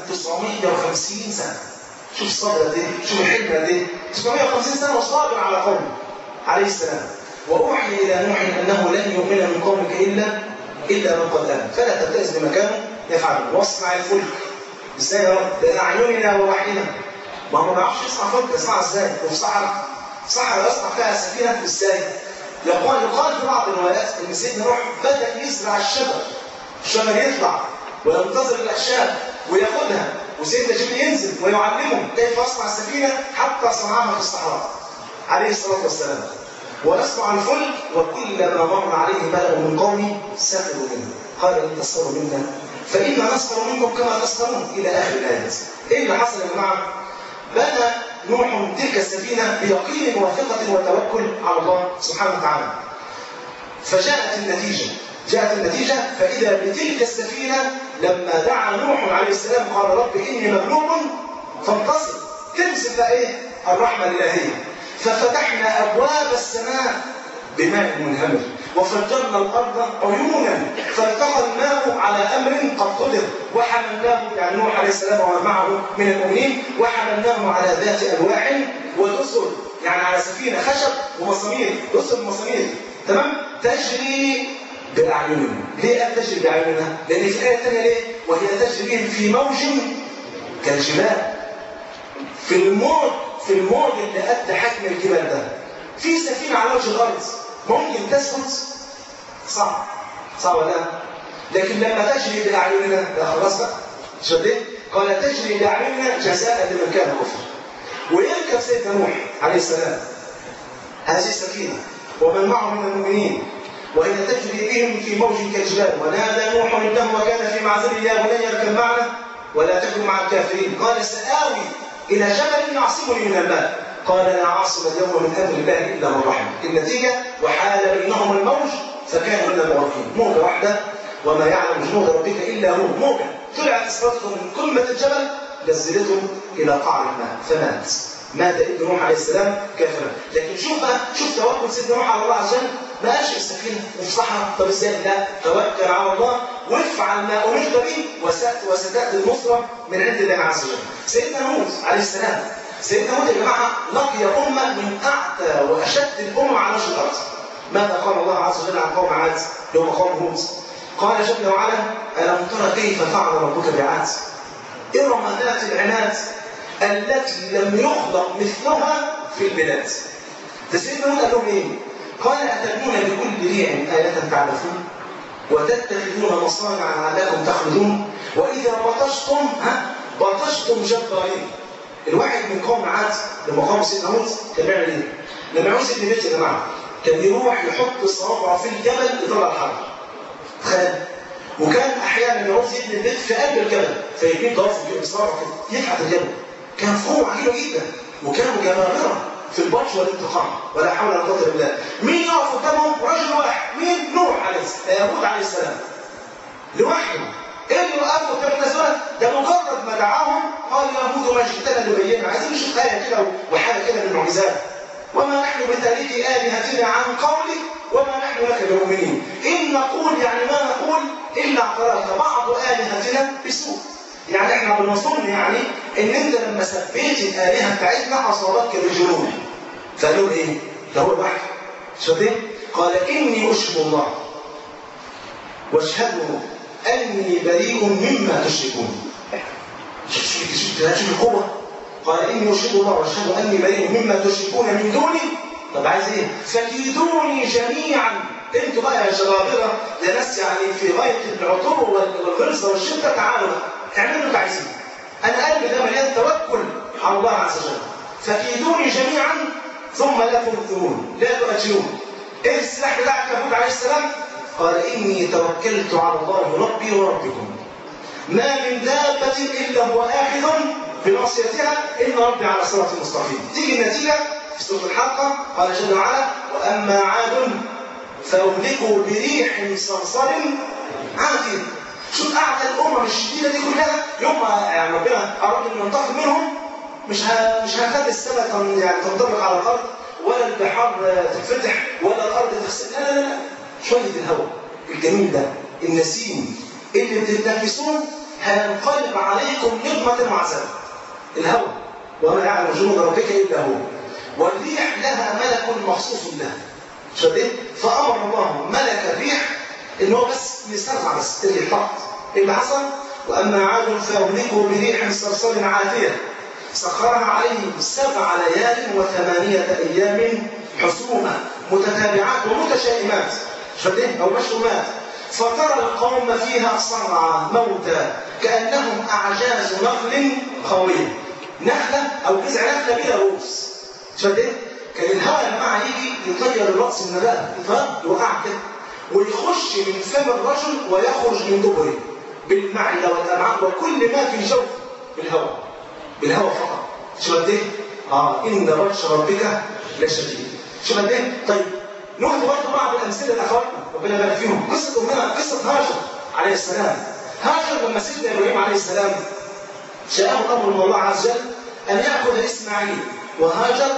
950 سنه شوف الصبر قد ايه؟ شوف الحلم قد ايه؟ 950 سنه وصابر على قومه عليه السلام واوحي الى نوح انه لن يؤمن من قومك الا الا من قد امن فلا تبتئس بما كانوا يفعلون واصنع الفلك ازاي يا رب؟ باعيننا ووحينا ما هو ما بيعرفش يصنع فلك يصنع ازاي؟ وفي صحراء صحراء يصنع فيها سفينه ازاي؟ يقال يقال في بعض الروايات ان سيدنا نوح بدا يزرع الشجر الشجر يطلع وينتظر الاعشاب وياخدها وسيدنا جبريل ينزل ويعلمه كيف يصنع السفينه حتى صنعها في الصحراء عليه الصلاه والسلام ونصنع الفلك وكلما مر عليه ملأ من قومه سخروا منه قال ان تسخروا منا فإنا نسخر منكم كما تسخرون إلى آخر الآيات. إيه اللي حصل يا جماعة؟ بنى نوح تلك السفينة بيقين وثقة وتوكل على الله سبحانه وتعالى. فجاءت النتيجة جاءت النتيجة فإذا بتلك السفينة لما دعا نوح عليه السلام قال رب إني مغلوب فانتصر تمسك بقى إيه؟ الرحمة الإلهية ففتحنا أبواب السماء بماء منهمر وفجرنا الأرض عيونا فالتقى الماء على أمر قد قدر وحملناه يعني نوح عليه السلام ومن معه من المؤمنين وحملناه على ذات ألواح ودسر يعني على سفينة خشب ومسامير دسر ومسامير تمام تجري بأعيننا ليه قال تجري بأعيننا؟ لأن في الآية الثانية ليه؟ وهي تجري بهم في موج كالجبال في الموج في الموج اللي قد حجم الجبال ده في سفينة على وجه الأرض ممكن تثبت صعب صعب ولا لكن لما تجري بأعيننا ده خلاص بقى مش ايه؟ قال تجري بأعيننا جزاء لمن كان كفر ويركب سيدنا نوح عليه السلام هذه السفينة ومن معه من المؤمنين وهي تجري بهم في موج كالجبال ونادى نوح ابنه وكان في معزل يا بني اركب معنا ولا تكن مع الكافرين قال سآوي إلى جبل يعصمني من الماء قال لا عاصم اليوم من امر الله الا من رحم النتيجه وحال بينهم الموج فكانوا من المغرقين موجه واحده وما يعلم جنود ربك الا هو موجه طلعت اسرتهم من قمه الجبل نزلتهم الى قعر الماء فمات مات ابن نوح عليه السلام كافرا لكن شوف بقى شوف توكل سيدنا نوح على الله عز وجل ما قالش السفينه وفي صحراء طب ازاي لا توكل على الله وافعل ما امرت به وستاتي النصره من عند الله عز وجل سيدنا هود عليه السلام سيدنا هود يا جماعه لقي امه من اعتى واشد الامم على وجه الارض ماذا قال الله عز وجل عن قوم عاد يوم قوم هود قال جل وعلا الم ترى كيف فعل ربك بعاد ارم ذات العناد التي لم يخلق مثلها في البلاد ده سيدنا هود قال لهم ايه؟ قال اتبنون بكل ريع آية تعرفون وتتخذون مصانع لعلكم تخلدون واذا بطشتم ها بطشتم جبارين الواحد من قوم عاد لما قام سيدنا هود كان بيعمل ايه؟ لما يعوز يبني بيت يا جماعه كان يروح يحط صوابعه في الجبل يطلع الحجر تخيل وكان احيانا يعوز يبني البيت في قلب الجبل فيجيب ضعف بصبعه كده يفحت الجبل كان فوق عجيبه جدا وكانوا جبابره في البطش والانتقام ولا حول ولا قوه الا بالله مين يقف قدامهم رجل واحد مين نوح عليه السلام هود عليه السلام لوحده ايه اللي وقفوا قدام الناس دول ده مجرد ما دعاهم قال يا هود ما جئتنا لبينا عايزين نشوف ايه كده وحاجه كده من المعجزات وما نحن بتاريك الهتنا عن قولك وما نحن لك بمؤمنين ان نقول يعني ما نقول الا اعترفت بعض الهتنا بسوء يعني احنا بنظن يعني ان انت لما سبيت الالهه بتاعتنا اصابتك بالجنون فقالوا ايه؟ ده هو الواحد شوف ايه؟ قال اني اشهد الله واشهدوا اني بريء مما تشركون شوف شوف شوف شوف القوه قال اني اشهد الله واشهد اني بريء مما تشركون من دوني طب عايز ايه؟ فكيدوني جميعا انتوا بقى يا جرابره ده ناس يعني في غايه العطور والغلظه والشده تعالوا اعملوا اللي عايزينه انا قلبي ده مليان توكل على الله عز وجل فكيدوني جميعا ثم لا تنظرون لا تؤجلون ايه السلاح بتاعك يا هود عليه السلام؟ قال اني توكلت على الله ربي وربكم ما من دابة إلا هو آخذ بناصيتها إن ربي على صراط مستقيم تيجي النتيجة في سورة الحلقة قال جل وعلا وأما عاد فأهلكوا بريح صرصر عاتية شوف قاعدة الأمم الشديدة دي كلها يوم ما يعني ربنا أراد أن ينتقم منهم مش ه... مش هخلي السماء تن... يعني تنطبق على الأرض ولا البحار تتفتح ولا الأرض تغسل لا لا لا شوية الهواء الجميل ده النسيم اللي بتتنفسون هينقلب عليكم نقمة وعذاب الهواء وما يعلم جنود ربك إلا هو والريح لها ملك مخصوص لها شديد فأمر الله ملك الريح إن هو بس يسترفع بس الريح فقط اللي حصل وأما عاد فأهلكوا بريح صرصر عاتية سخرها عليهم سبع ليال وثمانية أيام حسوما متتابعات ومتشائمات شديد أو مشؤومات فترى القوم فيها صرعى موتى كأنهم أعجاز نخل خاوية نخلة أو جذع نخلة بلا رؤوس شديد كان الهواء يا جماعة يجي يطير الرأس من الرقبة يوقع كده ويخش من فم الرجل ويخرج من دبره بالمعدة والأمعاء وكل ما في جوف بالهواء بالهواء فقط شو قد ايه؟ اه ان بطش ربك لشديد شو قد ايه؟ طيب ناخد برضه بعض الامثله لاخواتنا ربنا يبارك فيهم قصه امنا قصه هاجر عليه السلام هاجر لما سيدنا ابراهيم عليه السلام جاءه امر من الله عز وجل ان ياخذ اسماعيل وهاجر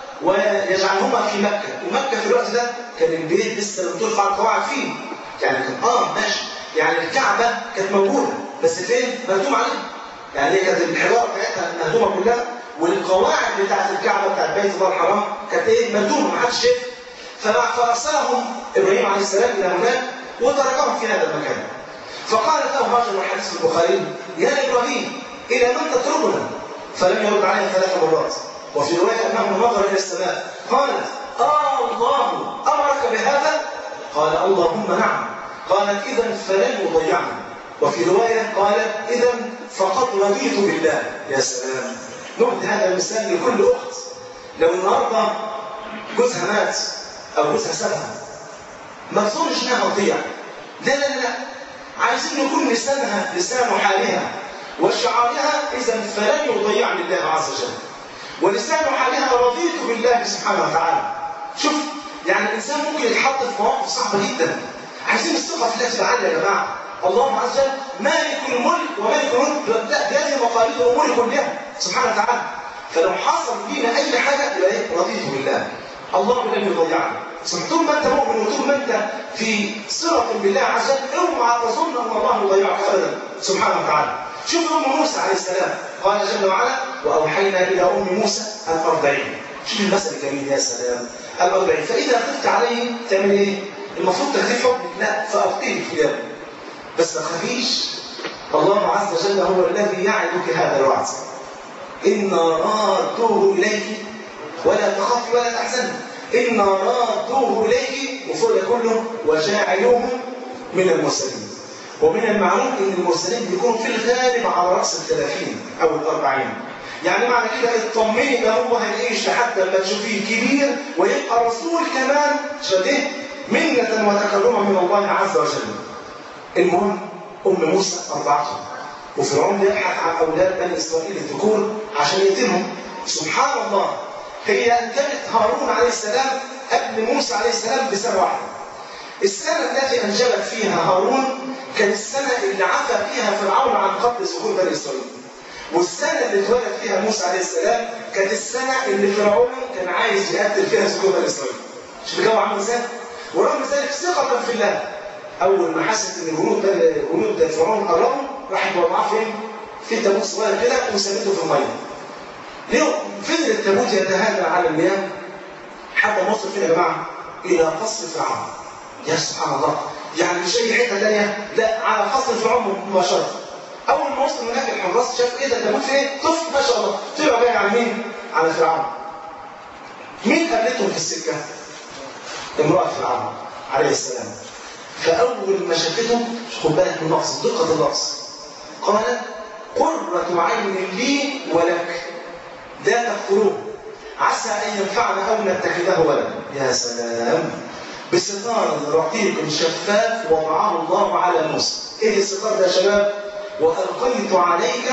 ويجعلهما في مكه ومكه في الوقت ده كان البيت لسه لم ترفع القواعد فيه يعني كان اه ماشي يعني الكعبه كانت موجوده بس فين؟ مهدوم عليها يعني هي كانت الحجاره بتاعتها مهدومه كلها والقواعد بتاعت الكعبه بتاعت بيت الله الحرام كانت ايه؟ مهدومه ما حدش شايفها فارسلهم ابراهيم عليه السلام الى هناك وتركهم في هذا المكان فقالت له هاجر والحديث في البخاري يا ابراهيم الى من تتركنا؟ فلم يرد عليه ثلاث مرات وفي روايه انه نظر الى السماء قالت آه الله امرك بهذا؟ قال اللهم نعم قالت اذا فلن يضيعني وفي روايه قالت اذا فقد رضيت بالله يا سلام نعطي هذا المثال لكل اخت لو النهارده جوزها مات او جوزها سابها ما تظنش انها تضيع لا لا لا عايزين يكون لسانها لسان حالها وشعارها اذا فلن يضيعني الله عز وجل ولسان حالها رضيت بالله سبحانه وتعالى شوف يعني الانسان ممكن يتحط في مواقف صعبه جدا عايزين الثقه في الله تعالى يا جماعه الله عز وجل مالك الملك ومالك الملك بيده مقاليد الامور كلها سبحانه وتعالى فلو حصل فينا اي حاجه يبقى ايه رضيت بالله الله لن يضيعنا طول ما انت مؤمن وطول ما انت في صله بالله عز وجل اوعى تظن ان الله يضيعك ابدا سبحانه وتعالى شوف ام موسى عليه السلام قال جل وعلا واوحينا الى ام موسى ان ارضعيه شوف المثل الجميل يا سلام الارضعيه فاذا خفت عليه تعمل ايه؟ المفروض تخفيف حكمك لا فاغطيه في يده بس ما تخافيش الله عز وجل هو الذي يعدك هذا الوعد إنا رادوه إليك ولا تخافي ولا تحزني إنا رادوه إليك وفوق ده كله وجاعلوه من المرسلين ومن المعلوم ان المرسلين بيكونوا في الغالب على راس الثلاثين او الاربعين يعني معنى كده اطمني ده هو هيعيش لحد ما تشوفيه كبير ويبقى رسول كمان شديد منة وتكرما من الله عز وجل المهم ام موسى اربعتهم وفرعون يبحث عن اولاد بني اسرائيل الذكور عشان يقتلهم سبحان الله هي أن كانت هارون عليه السلام ابن موسى عليه السلام بسنة واحدة السنة التي أنجبت فيها هارون كانت السنة اللي عفى فيها فرعون عن قتل ذكور بني إسرائيل والسنة اللي اتولد فيها موسى عليه السلام كانت السنة اللي فرعون كان عايز يقتل فيها ذكور بني إسرائيل شوف الجو عامل ازاي؟ ورغم ذلك ثقة في الله أول ما حست إن الجنود جنود فرعون قربوا راحت وضعها فين؟ في تابوت صغير كده وسابته في المية. ليه؟ فضل التابوت يتهادى على المياه حتى ما وصل فين يا جماعة؟ إلى قصر فرعون. يا سبحان الله يعني مش أي حتة تانية لا على قصر فرعون مباشرة. أول ما وصل هناك الحراس شاف إيه ده التابوت فين؟ طفل ما شاء الله طلع جاي على مين؟ على فرعون. مين قابلتهم في السكة؟ امرأة فرعون عليه السلام فأول ما شافتهم خد بالك من اللفظ دقة اللفظ قال قرة عين لي ولك لا تقتلوه عسى أن ينفعنا أو نتخذه ولدا يا سلام بستار رقيق شفاف وضعه الله على موسى ايه الستار ده يا شباب وألقيت عليك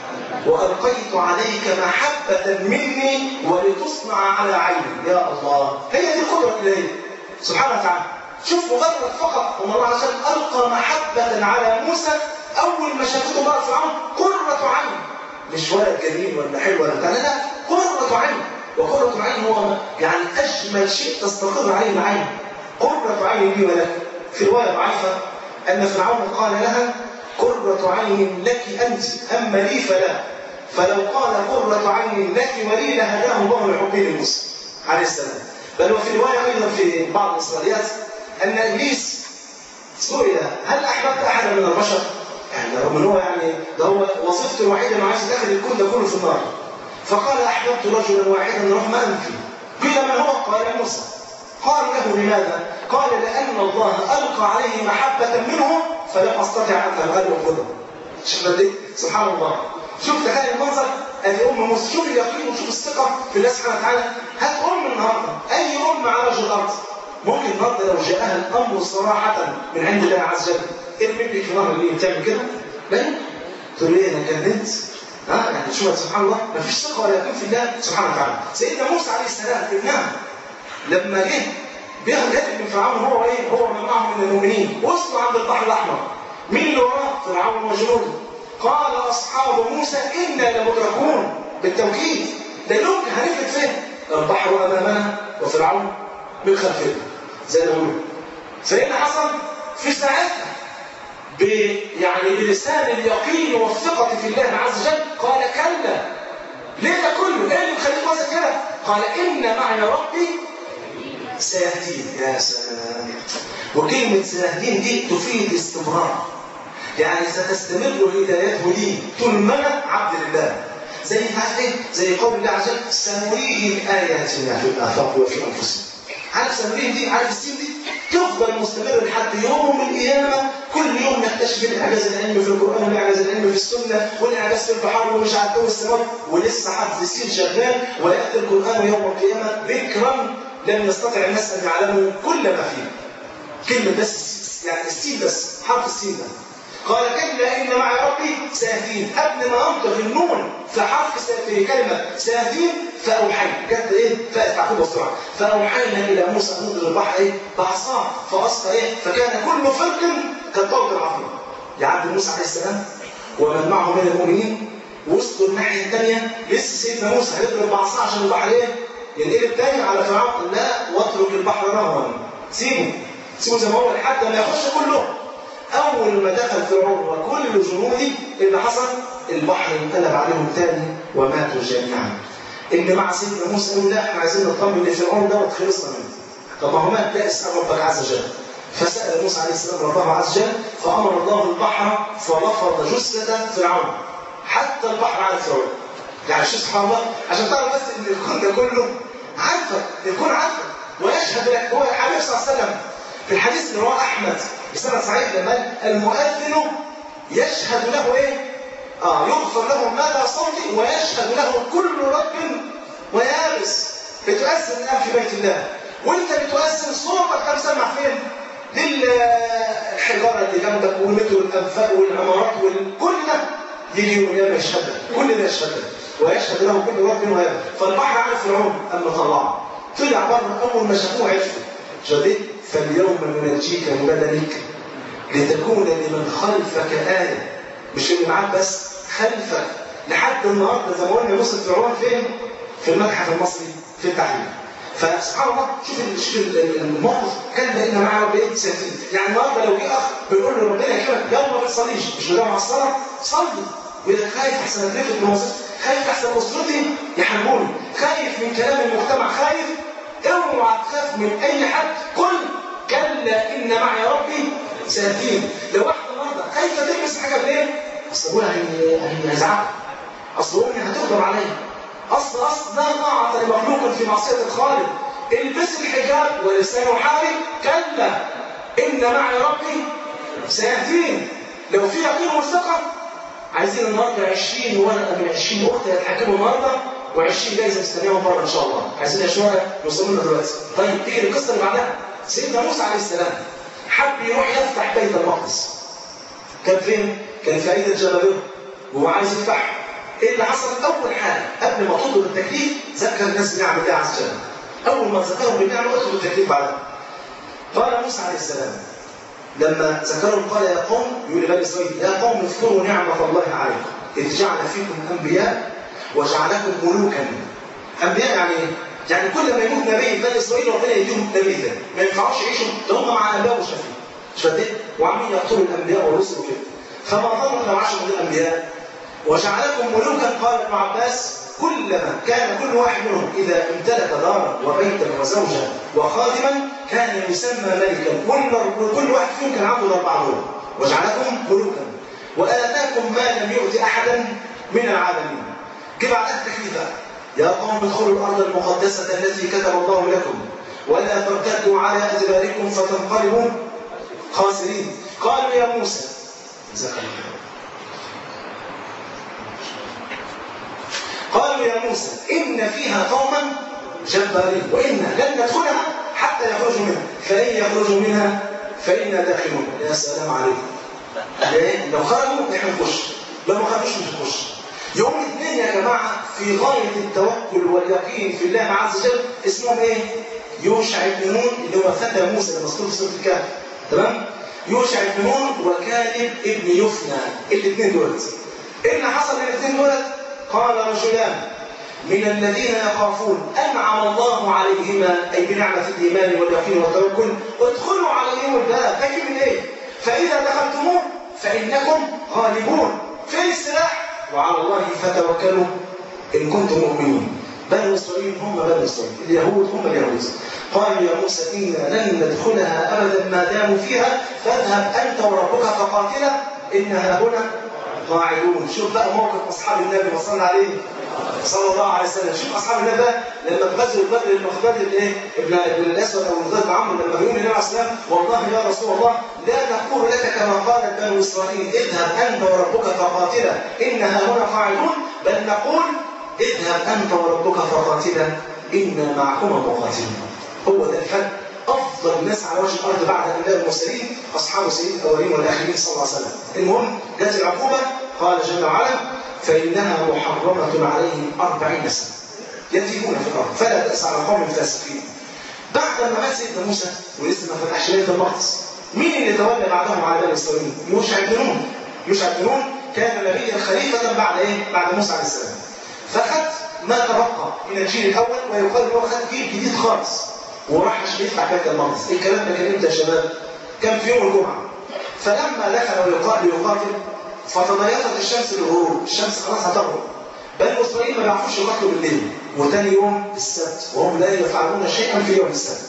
وألقيت عليك محبة مني ولتصنع على عيني يا الله هي دي القدرة الإلهية سبحانه وتعالى شوف مجرد فقط ومن الله عز وجل ألقى محبة على موسى أول ما شافته بقى فرعون قرة عين مش ولد جميل ولا حلو ولا بتاع لا لا قرة عين وقرة العين هو يعني أجمل شيء تستقر عليه العين قرة عين لي ولك في رواية ضعيفة أن فرعون قال لها قرة عين لك أنت أما لي فلا فلو قال قرة عين لك ولي لهداه الله لحبه لموسى عليه السلام بل وفي رواية أيضا في بعض الإسرائيليات أن إبليس سئل هل أحببت أحدا من البشر؟ يعني رغم أن هو يعني ده هو وظيفته الوحيدة أنه عايز يدخل الكون ده كله في النار فقال أحببت رجلا واحدا رغم أنفي قيل من هو؟ قال موسى قال له لماذا؟ قال لأن الله ألقى عليه محبة منه فلم أستطع أن أغلب قدره شوف دي سبحان الله شوف تخيل المنظر ادي ام موسى شوف اليقين وشوف الثقه في الله سبحانه وتعالى هات ام النهارده اي ام على وجه الارض ممكن النهارده لو جاءها الامر صراحه من عند الله عز وجل ايه بنتك في نهر النيل تعمل كده؟ لا تقول لي انا كلمت ها يعني شوف سبحان الله ما فيش ثقه ولا يقين في الله سبحانه وتعالى سيدنا موسى عليه السلام ابنها لما جه بياخد هاتف من فرعون هو ايه هو من معه من المؤمنين وصلوا عند البحر الاحمر مين اللي وراه فرعون وجنوده قال اصحاب موسى انا لمدركون بالتوكيد ده يمكن هنفلت فين البحر امامنا وفرعون من خلفنا زي ما بيقولوا فايه اللي حصل في ساعتها ب يعني بلسان اليقين والثقه في الله عز وجل قال كلا ليه ده كله؟ ايه اللي مخليك واثق كده؟ قال ان معي ربي سيهدين يا سلام وكلمة سيهدين دي تفيد استمرار يعني ستستمر هدايته لي طول ما انا عبد لله زي عارف ايه؟ زي قول الله عز وجل سنريهم آياتنا في الآفاق وفي أنفسهم عارف سنريهم دي عارف السين دي تفضل مستمر لحد يوم القيامة كل يوم نكتشف الإعجاز العلمي في القرآن والإعجاز العلمي في السنة والإعجاز في البحار ومش عارف ايه والسماء ولسه حفظ السين شغال ويأتي القرآن يوم القيامة ذكرا لم يستطع الناس أن يعلموا كل ما فيه كلمة بس يعني السين بس حرف السين ده قال كلا إن معي ربي سيهدين قبل ما أنطق النون في حرف في كلمة سيهدين فأوحينا جت إيه فاء تعقيب والسرعة فأوحينا إلى موسى أن نضرب البحر إيه بعصاه فأصفى إيه فكان كل فرق كالطود العظيم يعدي موسى عليه السلام ومن معه من المؤمنين وصلوا الناحية الثانية لسه سيدنا موسى هيضرب بعصاه عشان البحر إيه ينقلب تاني على فرعون لا واترك البحر رهوا سيبه سيبه زي ما هو لحد ما يخش كله أول ما دخل فرعون وكل جنوده اللي حصل البحر انقلب عليهم تاني وماتوا جميعا اللي مع سيدنا موسى قالوا لا احنا عايزين نطمن لفرعون دوت خلصنا منه طب ما هو مات لا اسال ربك عز وجل فسال موسى عليه السلام ربه عز وجل فامر الله البحر فرفض جثه فرعون حتى البحر على فرعون يعني شو سبحان الله عشان تعرف بس ان الكون ده كله عارفك الكون عارفك ويشهد لك هو الحبيب صلى الله عليه وسلم في الحديث اللي رواه احمد بسند صحيح لما المؤذن يشهد له ايه؟ اه يغفر له ما لا صوت ويشهد له كل رب ويابس بتؤذن الان في بيت الله وانت بتؤذن صوتك كم سمع فين؟ للحجاره اللي جنبك والمتر والانفاق والعمارات وكل ده يجي يوم القيامه يشهد كل ده يشهد ويشهد له كل وقت وهذا فالبحر على فرعون اما طلعه طلع بره اول ما شافوه عرفوا شديد فاليوم ننجيك ببدنك لتكون لمن خلفك آية مش اللي معاك بس خلفك لحد النهارده زي ما قلنا وصل فرعون فين؟ في المتحف المصري في التحرير فسبحان الله شوف شوف الموقف كان بقينا معاه بقيت سنتين يعني النهارده لو جه اخ بيقول له ربنا يكرمك يلا ما تصليش مش مجمع الصلاه صلي ويقول لك خايف احسن اترفد من وظيفتي خايف احسن اسرتي يحاربوني خايف من كلام المجتمع خايف اوعى تخاف من اي حد قل كلا ان معي ربي سيهدين لو واحد النهارده خايفه تلبس حاجه بالليل اصل ابوها هيزعق اصل امي هتغضب عليا اصل اصل لا طاعه لمخلوق في معصيه الخالق البس الحجاب ولسانه حالي كلا ان معي ربي سيهدين لو في يقين وثقه عايزين النهارده 20 ورقه من 20 اخت هيتحكموا النهارده و20 جايزه مستنياهم بره ان شاء الله عايزين شويه يوصلوا لنا دلوقتي طيب تيجي القصه اللي بعدها سيدنا موسى عليه السلام حب يروح يفتح بيت المقدس كان فين؟ كان في عيد الجبابره وهو عايز يفتحه ايه اللي حصل؟ اول حاجه قبل ما تطلب التكليف ذكر الناس بنعم الله عز وجل اول ما ذكرهم بالنعمه اطلب التكليف بعدها قال موسى عليه السلام لما ذكرهم قال يا قوم يقول لبني اسرائيل يا قوم اذكروا نعمه الله عليكم اذ جعل فيكم انبياء وجعلكم ملوكا انبياء يعني ايه؟ يعني كل ما يموت نبي بني اسرائيل ربنا يديهم نبي ثاني ما ينفعوش يعيشوا ده هم مع انبياء وشافين مش فاهم وعمالين يقتلوا الانبياء والرسل وكده فما ظن لو عاشوا من الانبياء وجعلكم ملوكا قال ابن عباس كلما كان كل واحد منهم اذا امتلك دارا وبيتا وزوجا وخادما كان يسمى ملكا وكل واحد فيهم كان عنده اربعه دول وجعلكم ملوكا واتاكم ما لم يؤت احدا من العالمين جه بعدها التكليف يا قوم ادخلوا الارض المقدسه التي كتب الله لكم ولا ترتدوا على ادباركم فتنقلبوا خاسرين قالوا يا موسى جزاك الله خير قالوا يا موسى إن فيها قوما جبارين وإنا لن ندخلها حتى يخرجوا منها فإن يخرجوا منها فإنا داخلون يا سلام عليكم ليه؟ لو خرجوا احنا نخش لو ما خرجوش مش نخش يوم الاثنين يا جماعة في غاية التوكل واليقين في الله عز وجل اسمهم ايه؟ يوشع بن نون اللي هو فتى موسى اللي مذكور في سورة الكهف تمام؟ يوشع بن نون وكالب ابن يفنى الاثنين دولت ايه اللي حصل للاثنين دولت؟ قال رجلان من الذين يخافون أنعم الله عليهما أي بنعمة الإيمان واليقين والتوكل ادخلوا عليهم الباب لكن من إيه؟ فإذا دخلتموه فإنكم غالبون فين السلاح؟ وعلى الله فتوكلوا إن كنتم مؤمنين بنو إسرائيل هم بنو إسرائيل اليهود هم اليهود قالوا يا موسى إنا لن ندخلها أبدا ما داموا فيها فاذهب أنت وربك فقاتلا إنها هنا قاعدون شوف بقى موقف اصحاب النبي وصلى عليه صلى الله عليه وسلم شوف اصحاب النبي بقى لما غزوا بدر المخدر الايه ابن ابن الاسود او الغزال بن عمرو لما بيقول للنبي عليه السلام والله يا رسول الله لا نقول لك كما قالت بنو اسرائيل اذهب انت وربك فقاتلا انها هنا قاعدون بل نقول اذهب انت وربك فقاتلا انا معكما مقاتلون هو ده الفرق افضل الناس على وجه الارض بعد الانبياء المرسلين اصحاب سيد الاولين والاخرين صلى الله عليه وسلم المهم جاءت العقوبه قال جل وعلا فانها محرمه عليهم أربعين سنه يتيهون في الارض فلا تاس على قوم فاسقين بعد ما مات سيدنا موسى ولسه ما فتحش بيت المقدس مين اللي تولى بعدهم على بني اسرائيل؟ يوشع بن نون يوشع بن نون كان نبيا خليفه بعد ايه؟ بعد موسى عليه السلام فخد ما تبقى من الجيل الاول ويقال ان هو خد جيل جديد خالص وراح يفتح بيت المقدس الكلام ده كان امتى يا شباب كان في يوم الجمعه فلما دخل ليقاتل ليقاتل فتضيقت الشمس للغروب الشمس خلاص هتغرب بني اسرائيل ما بيعرفوش يقاتلوا بالليل وتاني يوم السبت وهم لا يفعلون شيئا في يوم السبت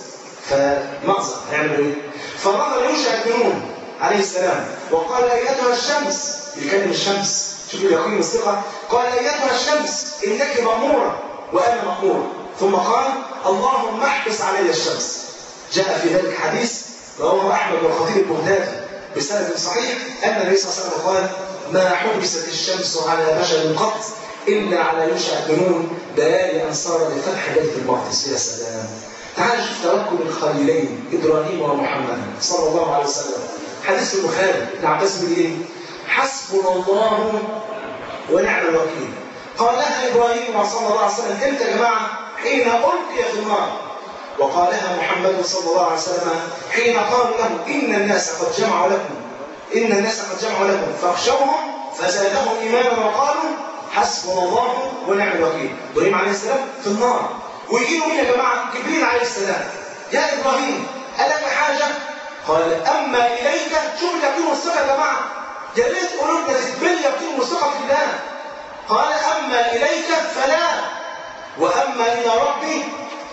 فمأزق هيعملوا ايه؟ فنظر يوشع بن نون عليه السلام وقال ايتها الشمس بيكلم الشمس شوف اليقين والثقه قال ايتها الشمس انك ماموره وانا مامور ثم قال اللهم احبس علي الشمس جاء في ذلك حديث رواه احمد والخطيب البغدادي بسند صحيح ان النبي صلى الله عليه وسلم قال ما حبست الشمس على بشر قط الا على يوشع بن نون دلال ان صار لفتح بيت المقدس يا سلام تعال شوف توكل الخليلين ابراهيم ومحمد صلى الله عليه وسلم حديث البخاري ابن عباس بن ايه؟ حسبنا الله ونعم الوكيل قالها ابراهيم صلى الله عليه وسلم امتى يا جماعه حين القي في النار وقالها محمد صلى الله عليه وسلم حين قالوا له ان الناس قد جمعوا لكم ان الناس قد جمعوا لكم فاخشوهم فزادهم ايمانا وقالوا حسبنا الله ونعم الوكيل ابراهيم عليه السلام في النار ويجي له مين يا جماعه جبريل عليه السلام يا ابراهيم الك حاجه قال اما اليك شوف اليقين والثقه يا جماعه يا ريت قلوبنا تتبني يقين والثقه في الله قال اما اليك فلا واما الى ربي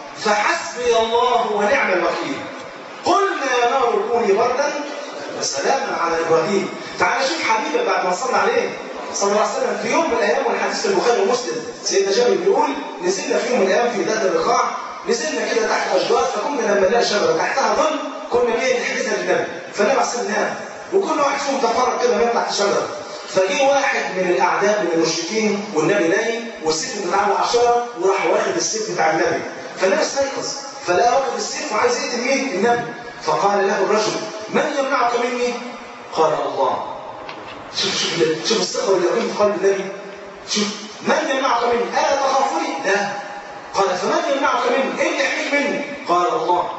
فحسبي الله ونعم الوكيل قلنا يا نار كوني بردا وسلاما على ابراهيم تعال شوف حبيبك بعد ما صلى عليه صلى الله عليه وسلم في يوم من الايام والحديث في البخاري ومسلم سيدنا جابر بيقول نزلنا في يوم من الايام في ذات الرقاع نزلنا كده تحت اشجار فكنا لما نلاقي شجره تحتها ظل كنا ايه نحدثها للنبي فالنبي عليه الصلاه نام وكل واحد فيهم تفرج كده نام تحت شجره فجه واحد من الاعداء من المشركين والنبي نايم والسيف متعلق على الشجره وراح واخد السيف بتاع النبي فالنبي استيقظ فلقى واخد السيف وعايز يقتل مين؟ النبي فقال له الرجل من يمنعك مني؟ قال الله شوف شوف شوف الثقه واليقين في قلب النبي شوف من يمنعك مني؟ الا تخافني؟ لا قال فمن يمنعك مني؟ ايه اللي يحميك مني؟ قال الله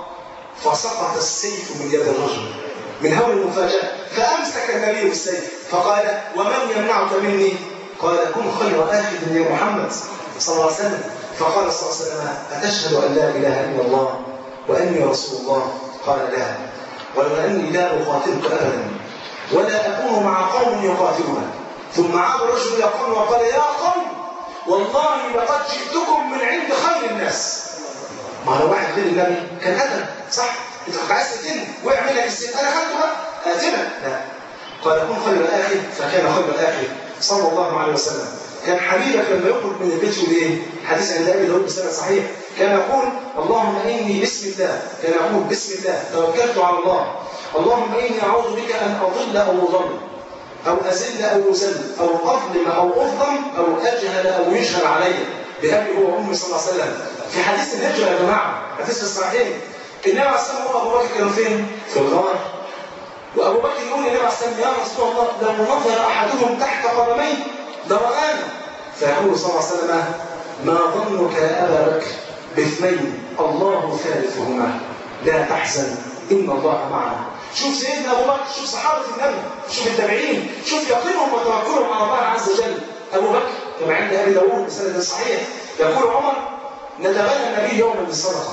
فسقط السيف من يد الرجل من هول المفاجاه فامسك النبي بالسيف فقال ومن يمنعك مني؟ قال كن خير اخذ يا محمد صلى الله عليه وسلم فقال صلى الله عليه وسلم اتشهد ان لا اله الا الله واني رسول الله قال لا ولولا اني لا اقاتلك ابدا ولا أكون مع قوم يقاتلون ثم عاد الرجل يقول وقال يا قوم والله لقد جئتكم من عند خير الناس ما لو واحد غير النبي كان قتل صح انت كنت عايز تقتلني وقع منك السيف انا خدته بقى قاتلك لا قال كن خير الاخر فكان خير الاخر صلى الله عليه وسلم كان حبيبك لما يخرج من البيت يقول ايه؟ حديث عند ابي داود بسند صحيح كان يقول اللهم اني بسم الله كان يقول بسم الله توكلت على الله اللهم اني اعوذ بك ان اضل او اضل او ازل او ازل او اظلم او اظلم او اجهل او يجهل علي بابي هو وامي صلى الله عليه وسلم في حديث الهجره يا جماعه حديث في الصحيحين النبي عليه الصلاه والسلام وابو بكر كانوا فين؟ في الغار وابو بكر يقول للنبي عليه الصلاه والسلام يا رسول الله لو نظر احدهم تحت قدمي لرآنا فيقول صلى الله عليه وسلم ما ظنك يا ابا بكر باثنين الله ثالثهما لا تحزن ان الله معنا شوف سيدنا ابو بكر شوف صحابه النبي شوف التابعين شوف يقينهم وتوكلهم على الله عز وجل ابو بكر كما عند ابي داوود بسند صحيح يقول عمر نتبنى النبي يوما بالصدقه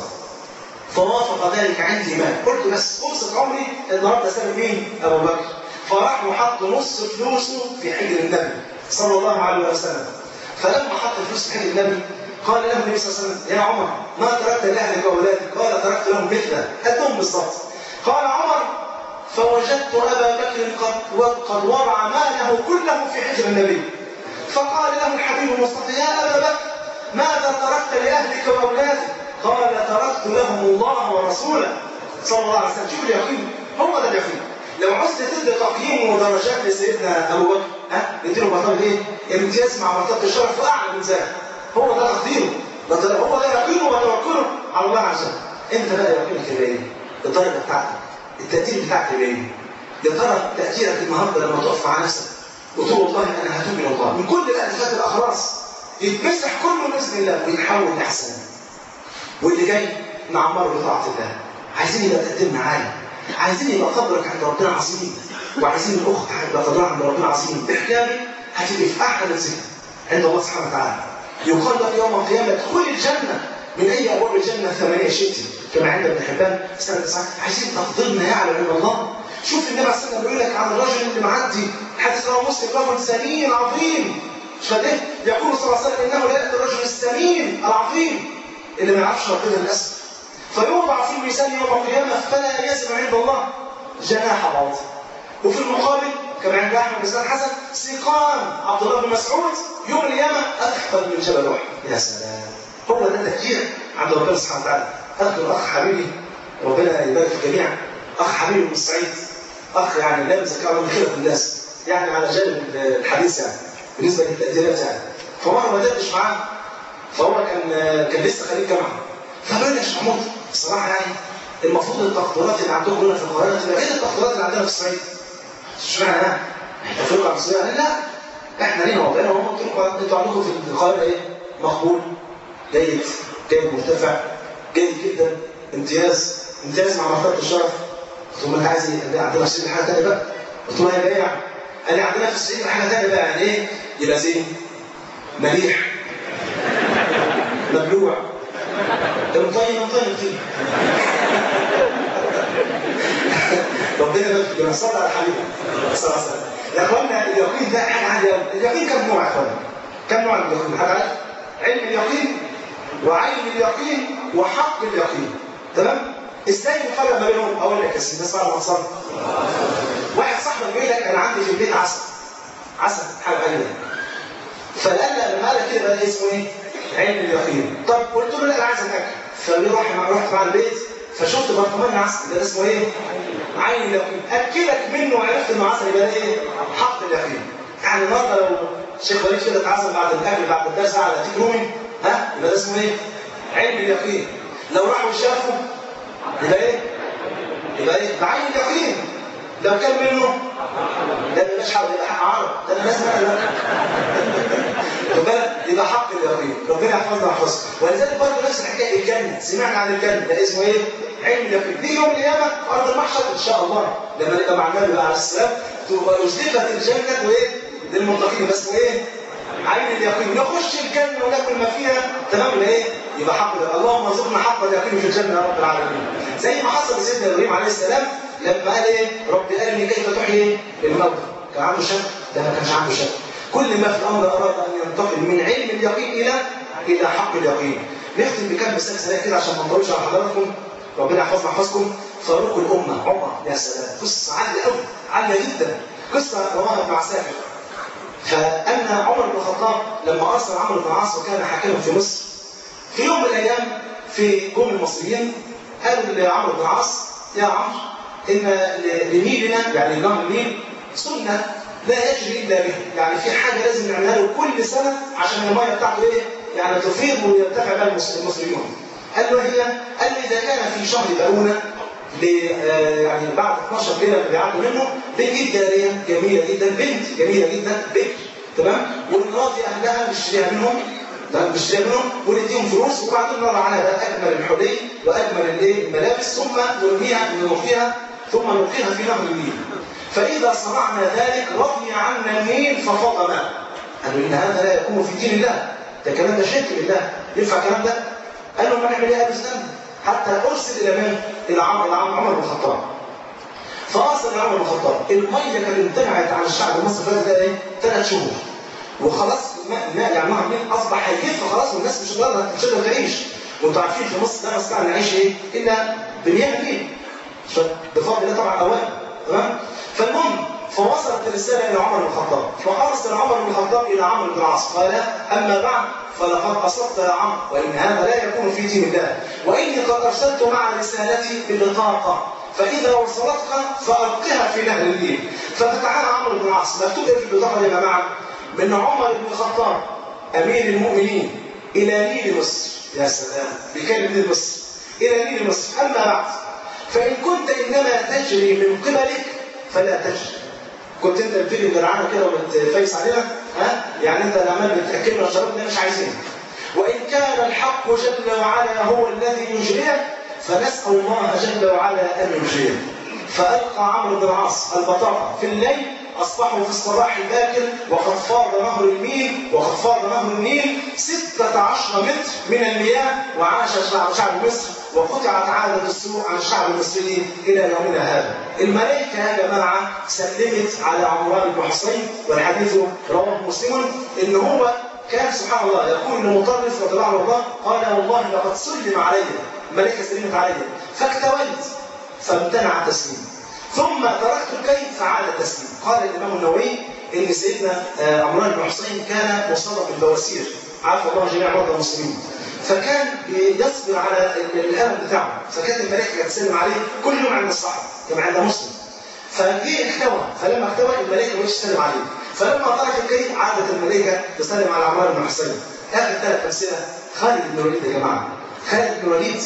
فوافق ذلك عندي مال قلت بس فرصه عمري النهارده اسلم مين ابو بكر فراح وحط نص فلوسه في حجر النبي صلى الله عليه وسلم فلما حط الفلوس في حجر النبي قال له النبي صلى الله عليه وسلم يا عمر ما تركت لاهلك واولادك قال تركت لهم مثله قدهم بالظبط قال عمر فوجدت ابا بكر قد قد وضع ماله كله في حجر النبي فقال له الحبيب المصطفى يا ابا بكر ماذا تركت لاهلك واولادك قال تركت لهم الله ورسوله صلى الله عليه وسلم شوف اليقين هو ده اليقين لو عوزت تدي تقييم ودرجات لسيدنا ابو بكر ها نديله مرتبه ايه؟ امتياز مع مرتبه الشرف واعلى من ذلك هو ده تقديره ده هو ده يقينه وتوكله على الله عز وجل انت بقى يقينك يبقى ايه؟ الدرجه بتاعتك التقدير بتاعك يبقى ايه؟ يا ترى تقديرك النهارده لما تقف مع نفسك وتقول والله انا هتوب الى الله من كل الالفات الاخلاص يتمسح كله باذن الله ويتحول لاحسن واللي جاي نعمره بطاعه الله عايزين يبقى تقديرنا عالي عايزين يبقى قدرك عند ربنا عظيم وعايزين الاخت هتبقى قدرها عند ربنا عظيم بحجابي هتبقى في احلى منزل عند الله سبحانه وتعالى يقال لك يوم القيامه ادخل الجنه من اي ابواب الجنه الثمانيه شئت كما عند ابن حبان سنه تسعه عايزين تفضلنا يعلم عند الله شوف النبي عليه الصلاه والسلام بيقول لك عن الرجل اللي معدي حديث رواه مسلم رجل سمين عظيم فده يقول صلى الله عليه وسلم انه لا ياتي الرجل السمين العظيم اللي ما يعرفش ربنا للاسف فيوضع في الميزان يوم القيامه فلا يزن عند الله جناح بعوض وفي المقابل كما عند احمد بن حسن سيقان عبد الله بن مسعود يوم القيامه اثقل من جبل احد يا سلام هو ده التفكير عند ربنا سبحانه وتعالى اذكر اخ حبيبي ربنا يبارك في الجميع اخ حبيبي من الصعيد اخ يعني لا يمسك الله من خيره الناس يعني على جانب الحديث يعني بالنسبه للتقديرات يعني فمره ما قدرتش معاه فهو كان كان لسه خريج جامعه فقال لي يا شيخ محمود الصراحه يعني المفروض التقديرات اللي عندكم هنا في القاهره تبقى غير التقديرات اللي عندنا في الصعيد اشمعنى يعني؟ احنا في القاهره لا احنا لينا وضعنا وهم قلت لكم انتوا عندكم في القاهره ايه؟ مقبول جيد جيد مرتفع جيد جدا امتياز امتياز مع مرتبه الشرف قلت لهم انت عايز ايه؟ عندنا في السجن حاجه ثانيه بقى قلت لهم هيبقى ايه يعني؟ قال لي عندنا في السجن حاجه ثانيه بقى يعني ايه؟ يبقى زين مليح مبلوع مطيب مطيب فيه ربنا يبارك فيك صلى على حبيبي صلى الله عليه وسلم يا اخوانا اليقين ده حاجه عاليه قوي اليقين كم نوع يا اخوانا كم نوع من اليقين حد عارف علم اليقين وعين اليقين وحق اليقين تمام ازاي نفرق ما بينهم اقول لك يا سيدي بس على مصر واحد صاحبك بيقول لك انا عندي في البيت عسل عسل حاجه غريبه فقال لي لما قال كده بقى اسمه ايه علم اليقين طب قلت له لا انا عايز اكل فبيروح مع رحت مع البيت فشفت برطمان عسل ده اسمه ايه عين اليقين اكلك منه وعرفت انه عسل يبقى ايه حق اليقين يعني النهارده لو الشيخ وليد كده اتعزم بعد الاكل بعد الدرس على تيك رومي ها يبقى ده اسمه ايه علم اليقين لو راحوا شافوا يبقى ايه يبقى ايه بعين اليقين لو كان منه ده ما يبقاش حق يبقى حق عرب ده انا لازم يبقى يبقى حق اليقين ربنا يحفظنا ويحفظك ولذلك برضه نفس الحكايه الجنه سمعنا عن الجنه ده اسمه ايه؟ علم اليقين دي يوم القيامه ارض المحشر ان شاء الله لما نبقى مع النبي عليه السلام تبقى ازلفت الجنه وايه؟ للمتقين بس ايه؟ عين اليقين نخش الجنه وناكل ما فيها تمام ولا ايه؟ يبقى حق اللهم ارزقنا حق اليقين في الجنه يا رب العالمين زي ما حصل لسيدنا ابراهيم عليه السلام لما قال ايه؟ رب ارني كيف تحيي الموتى كان عنده شك؟ ده ما كانش عنده شك كل ما في الامر اراد ان ينتقل من علم اليقين الى الى حق اليقين نختم بكم مثال سريع كده عشان ما نطولش على حضراتكم ربنا يحفظنا يحفظكم فاروق الامه عمر يا سلام قصه عاليه قوي عاليه جدا قصه رواها ابن عساكر فان عمر بن الخطاب لما ارسل عمرو بن العاص وكان حاكما في مصر في يوم من الايام في قوم المصريين قالوا لعمرو بن العاص يا عمرو ان لنيلنا يعني نهر النيل سنه لا يجري الا به يعني في حاجه لازم نعملها له كل سنه عشان الميه بتاعته ايه يعني تفيض ويرتفع بها المصريون قال له هي قال لي اذا كان في شهر باونه يعني بعد 12 ليله بيعدوا منه بنجيب جاريه جميله جدا بنت جميله جدا بكر تمام ونراضي اهلها نشتريها منهم تمام نشتريها منهم ونديهم فلوس وبعدين نضع عليها بقى اجمل الحلي واجمل الايه الملابس ثم نرميها نلقيها ثم نلقيها في نهر النيل فإذا صنعنا ذلك رضي عنا النيل ففض ماء قالوا إن هذا لا يكون في دين الله ده كلام ده شرك بالله ينفع الكلام ده؟ قال له ما نعمل ايه قال حتى ارسل الى من؟ الى عمر الى عمر بن الخطاب فارسل عمر بن الخطاب الميه كانت امتنعت عن الشعب المصري فات ده ايه؟ ثلاث شهور وخلاص الماء يعني نهر النيل اصبح هيجف خلاص والناس مش قادره مش قادره تعيش وانتوا عارفين في مصر لا نستطيع نعيش ايه؟ الا بمياه النيل بفضل الله طبعا اولا تمام؟ فالمهم فوصلت الرسالة إلى عمر بن الخطاب فأرسل عمر بن الخطاب إلى عمرو بن العاص قال أما بعد فلقد أصبت يا عمرو وإن هذا لا يكون في دين الله وإني قد أرسلت مع رسالتي ببطاقة فإذا وصلتك فألقها في نهر النيل فتتعالى عمرو بن العاص مكتوب في البطاقة يا جماعة من عمر بن الخطاب أمير المؤمنين إلى نيل مصر يا سلام بكلمة نيل مصر إلى نيل مصر أما بعد فإن كنت إنما تجري من قبلك فلا تجري كنت انت بتيجي جرعانه كده وبتفيس علينا ها يعني انت العمال بتاكلنا وشربنا مش عايزين وان كان الحق جل وعلا هو الذي يجريه فنسال الله جل وعلا ان يجريه فالقى عمرو بن العاص البطاقه في الليل اصبحوا في الصباح الباكر وقد فاض نهر النيل وقد فاض نهر النيل 16 متر من المياه وعاش شعب شعب مصر وقطعت عادة السوء عن الشعب المصري إلى يومنا هذا. الملائكة يا جماعة سلمت على عمران بن حصين والحديث رواه مسلم إن هو كان سبحان الله يقول لمطرف رضي الله عنه قال والله لقد سلم علي الملائكة سلمت علي فاكتويت فامتنع التسليم ثم تركت الكيد فعاد التسليم قال الإمام النووي إن سيدنا عمران بن حصين كان مصاب بالبواسير عفى الله جميع مرضى المسلمين فكان يصبر على الالم بتاعه فكانت الملائكه تسلم عليه كل يوم عند الصحراء كما عند مسلم فجه احتوى فلما احتوى الملائكه مش تسلم عليه فلما ترك الكيد عادت الملائكه تسلم على عمار بن حسين اخر ثلاث امثله خالد بن الوليد يا جماعه خالد بن الوليد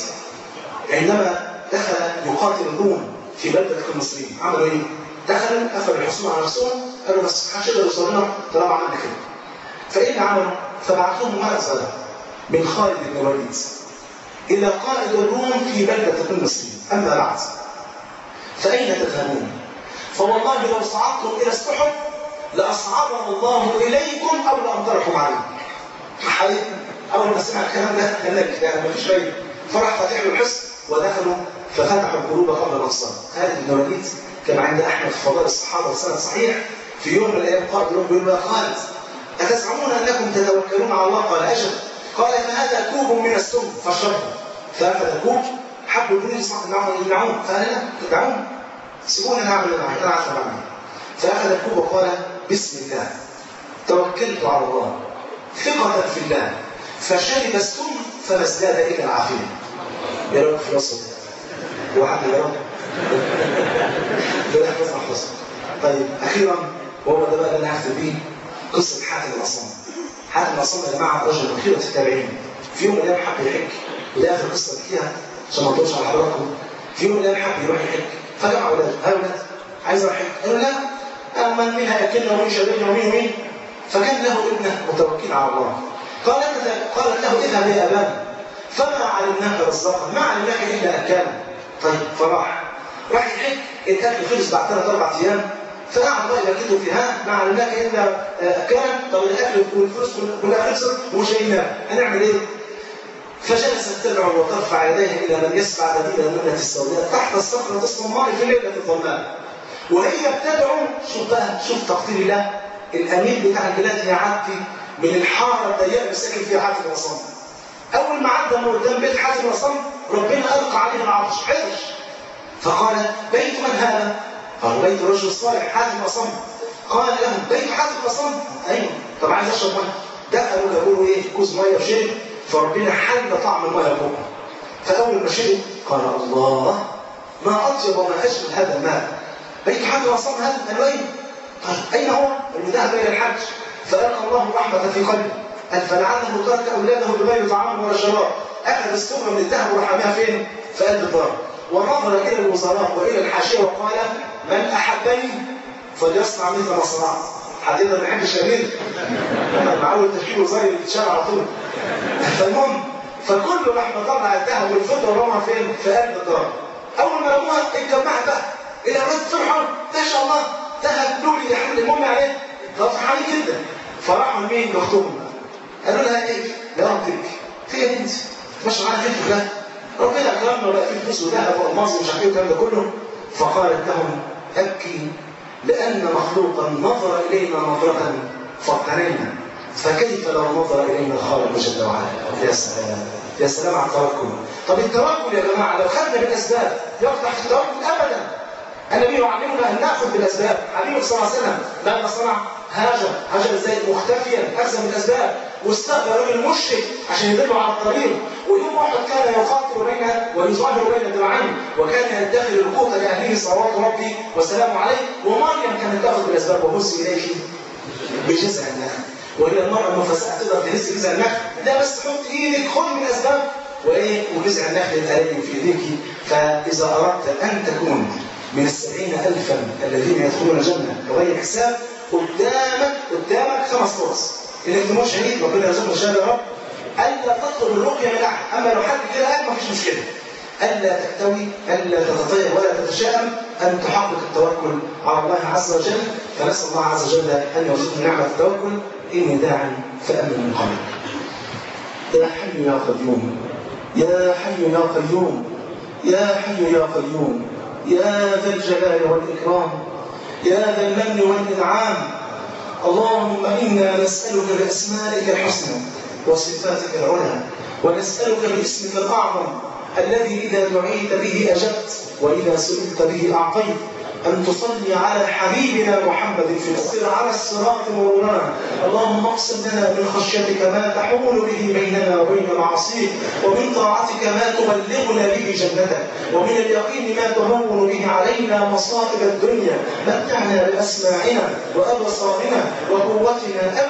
عندما دخل يقاتل الروم في بلده المصريين عملوا ايه؟ دخلوا قفلوا الحصون على نفسهم قالوا بس محدش يقدر يوصل لنا طالما عملنا كده فايه اللي عملوا؟ فبعت لهم مرزله من خالد بن الوليد الى قائد الروم في بلده المصريين اما بعد فاين تذهبون؟ فوالله لو صعدتم الى السحب لاصعدنا الله اليكم او لامطركم عليه. حقيقي اول ما سمع الكلام ده قال لك يعني مفيش فايده فراح فاتح له الحصن ودخلوا ففتحوا القلوب قبل الابصار. خالد بن الوليد كما عند احمد في فضائل الصحابه وسند صحيح في يوم من الايام قائد الروم بيقول له خالد اتزعمون انكم تتوكلون على الله؟ قال اجل. قال فهذا كوب من السم فاشربه. فاخذ الكوب حبوا الجنود يمنعون فقال لا تدعون سيبوني انا اعمل اللي انا عارف اعمل فاخذ الكوب وقال بسم الله توكلت على الله ثقة في الله فشرب السم فما ازداد الا العافية يا رب في وسط واحد يا رب لا يحفظ حفظ طيب اخيرا وهو ده بقى اللي انا هختم بيه قصه حاتم الاصم حاتم الاصم يا جماعه رجل من خيره التابعين في يوم من الايام حب يحج وده اخر قصه فيها عشان ما اطولش على حضراتكم في يوم من الايام حب يروح يحج فجمع اولاده ها اولاد عايز اروح حج قالوا لا من مين هياكلنا ومين شربنا ومين ومين فكان له ابنه متوكل على الله قال قالت له اذهب يا ابانا فما علمناك رزقا ما علمناك الا اكالا طيب فراح راح يحج الاكل خلص بعد ثلاث اربع ايام فقعد بقى يبكته في ها ما علمناك الا اكالا طب الاكل والفلوس كلها خلصت ومش هنعمل ايه؟ فجلست تدعو وترفع يديها الى من يسمع بديل المنة السوداء تحت الصخرة الصماء في ليلة الظلماء وهي بتدعو شوف بقى شوف تقدير الله الامير بتاع البلاد هي عدي من الحاره الضيقه اللي ساكن فيها حاتم الأصم اول ما عدى من قدام بيت حاتم الأصم ربنا القى عليه العطش حرش فقال بيت من هذا؟ قال بيت رجل صالح حاتم الأصم قال له بيت حاتم الأصم ايوه طب عايز اشرب ميه دخلوا جابوا له ايه كوز ميه وشرب فربنا حل طعم الميه فوق فاول ما شرب قال الله ما اطيب وما اجمل هذا الماء بيت حاتم الأصم هذا قالوا اين؟ قال اين هو؟ قال ذهب الى الحج فألقى الله رحمة في قلبه قال فلعله ترك أولاده بغير طعام ولا شراب أخذ السمرة من الذهب ورحمها فين؟ في قلب الدار ونظر إلى الوزراء وإلى الحاشية وقال من أحبني فليصنع مثل ما صنعت حد يقدر يحب الشرير أنا معود تشكيل وزاري يتشال على طول فالمهم فكل لحمة طلع الذهب والفضة ورمها فين؟ في قلب الدار أول ما رموها اتجمعت بقى إلى الرد فرحان ما شاء الله ذهب لولي يحل المهم عليه فرحانين جدا فراحوا لمين لاختهم قالوا لها ايه يا ربك في يا بنتي مش معانا حته ده ربنا اكرمنا وبقى في فلوس وذهب والماس ومش عارف ايه والكلام ده كله فقالت لهم ابكي لان مخلوقا نظر الينا نظره فاقتنينا فكيف لو نظر الينا الخالق جل وعلا يا سلام يا سلام على التوكل طب التوكل يا جماعه لو خدنا بالاسباب يقطع في التوكل ابدا النبي يعلمنا ان ناخذ بالاسباب حبيبه صلى الله عليه وسلم ماذا صنع هاجر هاجر ازاي مختفيا اخذ من الاسباب واستقبل رجل مشرك عشان يدله على الطريق ويوم واحد كان يقاتل بين ويظاهر بين الذراعين وكان يدخر القوت لاهله صلوات ربي وسلامه عليه ومريم كانت تاخذ بالاسباب وهز اليك بجزع النخل وهي المرأة المفسحة تقدر تهز جزع النخل لا بس حط ايدك خذ من الاسباب وايه وجزع النخل الالي في ايديك فاذا اردت ان تكون من السبعين ألفا الذين يدخلون الجنة بغير حساب قدامك قدامك خمس فرص انك تموت شهيد ربنا يرزقنا الشهاده يا رب الا تطلب الرقيه من احد اما لو حد كده قال مفيش مشكله الا تكتوي الا تتطير ولا تتشائم ان تحقق التوكل على الله عز وجل فنسال الله عز وجل ان يرزقنا نعمه التوكل اني داع فامن من قلبك يا حي يا قيوم يا حي يا قيوم يا حي يا قيوم يا ذا الجلال والإكرام يا ذا المن والإنعام اللهم إنا نسألك بأسمائك الحسنى وصفاتك العلى ونسألك باسمك الأعظم الذي إذا دعيت به أجبت وإذا سئلت به أعطيت أن تصلي على حبيبنا محمد في السر على الصراط مرورنا اللهم اقسم لنا من خشيتك ما تحول به بيننا وبين معصيك ومن طاعتك ما تبلغنا به جنتك ومن اليقين ما تهون به علينا مصائب الدنيا متعنا بأسماعنا وأبصارنا وقوتنا أبدا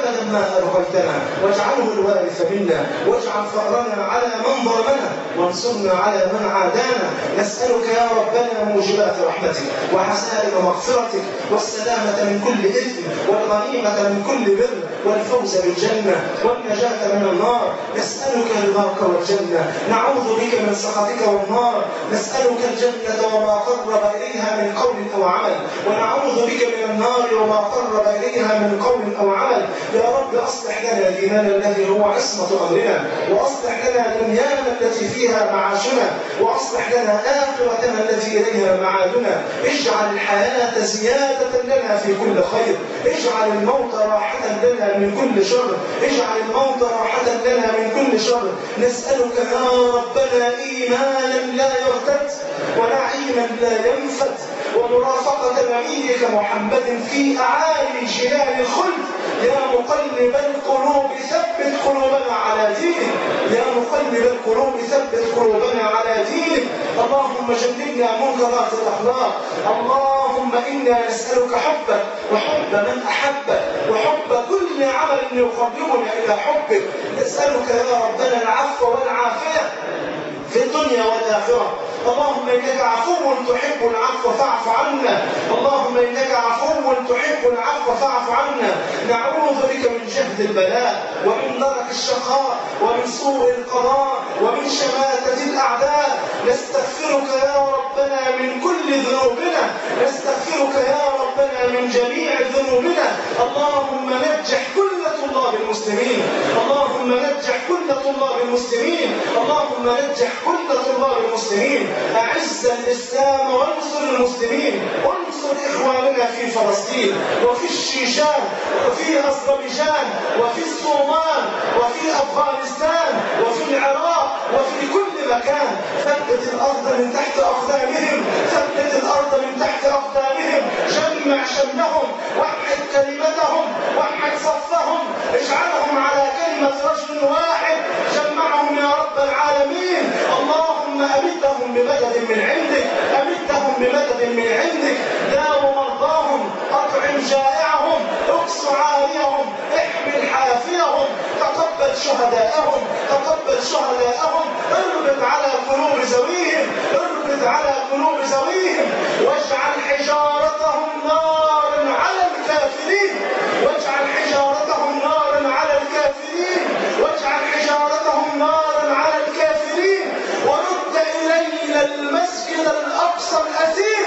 أبدا ما أبقيتنا واجعله الوارث منا واجعل فأرنا على من ظلمنا وانصرنا على من عادانا نسألك يا ربنا موجبات رحمتك وحسائر مغفرتك والسلامة من كل إثم والغنيمة من كل بر والفوز بالجنة والنجاة من النار نسألك رضاك والجنة نعوذ بك من سخطك والنار نسألك الجنة وما قرب إليها من قول أو عمل ونعوذ بك من النار وما قرب إليها من قول أو عمل يا رب أصلح لنا ديننا الذي هو عصمة أمرنا وأصلح لنا دنيانا التي فيها معاشنا وأصلح لنا آخرتنا التي إليها معادنا اجعل الحياة زيادة لنا في كل خير اجعل الموت راحة لنا من كل شر اجعل الموت راحة لنا من كل شر نسألك يا ربنا إيمانا لا يرتد ونعيما لا ينفد ومرافقة نبيك محمد في أعالي جنان الخلد يا مقلب القلوب ثبت قلوبنا على دينك يا مقلب القلوب ثبت قلوبنا على دينك اللهم جنبنا منكرات الأخلاق اللهم إنا نسألك حبك وحب من أحبك وحب كل عمل يقربنا إلى حبك نسألك يا ربنا العفو والعافية في الدنيا والآخرة اللهم إنك عفو تحب العفو فاعف عنا اللهم إنك عفو تحب العفو فاعف عنا نعوذ بك من جهد البلاء ومن درك الشقاء ومن سوء القضاء ومن شماتة الأعداء نستغفرك يا ربنا من كل ذنوبنا نستغفرك يا ربنا من جميع ذنوبنا اللهم نجح كل طلاب المسلمين اللهم نجح كل طلاب المسلمين اللهم نجح كل طلاب المسلمين أعز الإسلام وانصر المسلمين وانصر إخواننا في فلسطين وفي الشيشان وفي أذربيجان وفي الصومال وفي أفغانستان وفي العراق وفي كل مكان ثبت الأرض من تحت أقدامهم ثبت الأرض من تحت أقدامهم جمع شملهم وحد كلمتهم وحد صفهم اجعلهم على كلمة رجل واحد جمعهم يا رب العالمين اللهم أمدهم بمدد من عندك أمدهم بمدد من عندك داو مرضاهم أطعم جائعهم اقص عاريهم احمل حافيهم تقبل شهداءهم تقبل شهداءهم اربط على قلوب زويهم اربط على قلوب زويهم واجعل حجارتهم نارا على الكافرين واجعل حجارتهم نارا على الكافرين واجعل حجارتهم نارا على الكافرين ورد إلينا المسجد الأقصى الأثير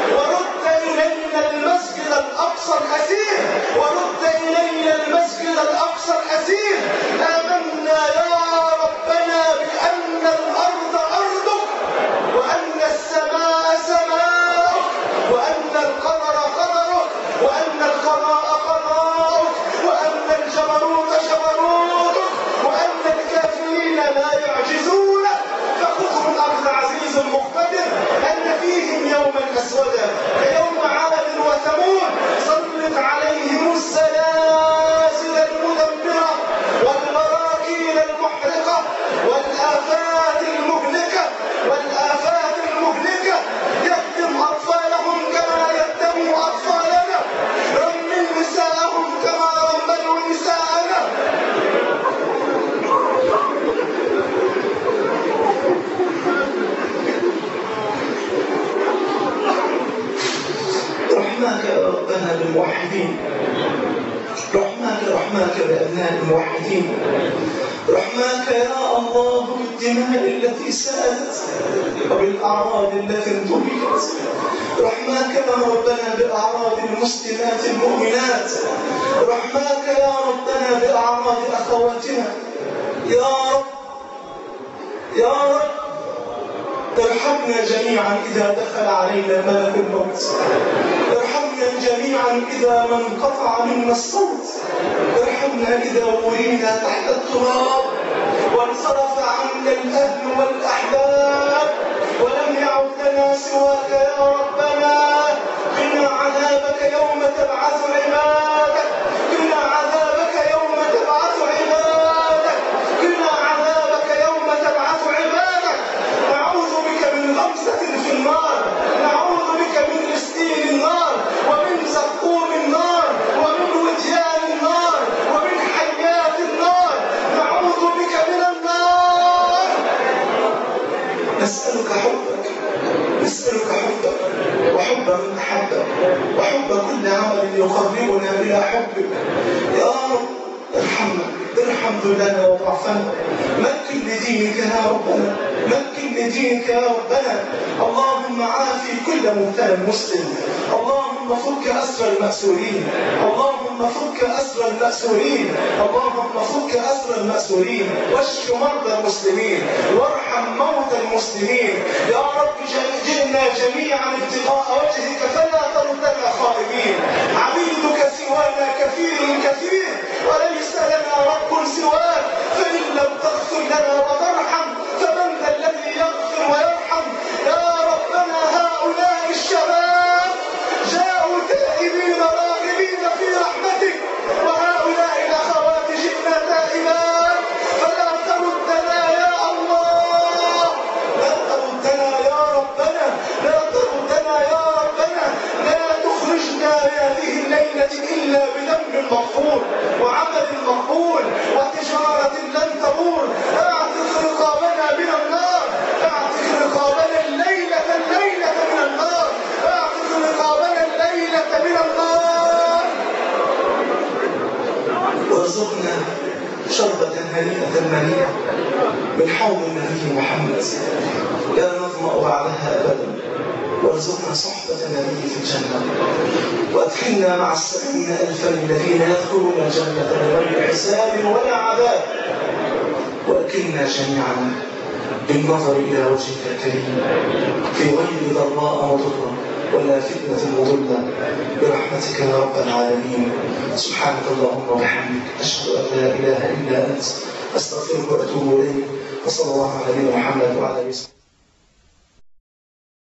ورد إلينا المسجد الأقصى الأثير ورد إلينا المسجد الأقصى الأثير آمنا يا ربنا بأن الأرض أرضك وأن السماء سماؤك وأن القمر قمرك وأن القضاء قضاؤك وأن الجبروت جبروتك وأن الكافرين لا يعجزونك فخذهم أخذ عزيز مقتدر أن فيهم يوما أسودا كيوم عاد وثمود سلط عليهم السلاسل المدمرة والبراكين المحرقة والآفات المهلكة والآفات المهلكة يهدم أطفالهم كما يهدم أطفالنا رمل نساءهم كما رملوا نساءنا رحماك يا ربنا بالموحدين رحماك رحماك بأبناء الموحدين رحماك يا الله بالدماء التي سالت وبالأعراض التي انتهكت رحماك يا ربنا بأعراض المسلمات المؤمنات رحماك يا ربنا بأعراض أخواتنا يا رب يا رب ارحمنا جميعا إذا دخل علينا ملك الموت ارحمنا جميعا إذا ما انقطع منا الصوت ارحمنا إذا ورينا تحت التراب وانصرف عنا الأهل والأحباب ولم يعد لنا سواك يا ربنا قنا عذابك يوم تبعث عبادك قنا عذابك يوم تبعث عبادك قنا عذابك يوم تبعث عبادك نعوذ بك من غمسة في النار نعوذ بك من اسكين النار ومن زقوم النار ومن وديان النار ومن بحبك يا رب ارحمنا ارحم ذلنا وضعفنا مكن لدينك يا ربنا مكن لدينك يا ربنا اللهم عافي كل مبتلى مسلم اللهم فك أسر المأسورين اللهم فك أسر المأسورين اللهم فك أسر المأسورين واشف مرضى المسلمين وارحم موتى المسلمين يا رب جئنا جميعا ابتغاء وجهك فلا تردنا خائبين عبيدك سوانا كثير كثير وليس لنا رب سواك فإن لم تغفر لنا وترحم فمن ذا الذي يغفر ويرحم يا ربنا هؤلاء الشباب جاءوا تائبين راغبين في رحمتك وهؤلاء الأخوات جئنا تائبات فلا تردنا يا الله لا تردنا يا ربنا لا تردنا يا ربنا لا تخرجنا هذه الليلة إلا بذنب مغفور وعمل مقبول وتجارة لن تبور اعتق رقابنا من النار اعتق رقابنا الليلة الليلة من النار اعتق رقابنا الليلة من النار وارزقنا شربة هنيئة منيئة من حوض النبي محمد لا نظمأ بعدها أبدا وارزقنا صحبة النبي في الجنة وادخلنا مع السبعين ألفا الذين يدخلون الجنة بغير حساب ولا عذاب وأكلنا جميعا بالنظر إلى وجهك الكريم في غير ضراء وضرة ولا فتنة مضلة برحمتك يا رب العالمين سبحانك اللهم وبحمدك أشهد أن لا إله إلا أنت أستغفرك وأتوب إليك وصلى الله على نبينا محمد وعلى آله وسلم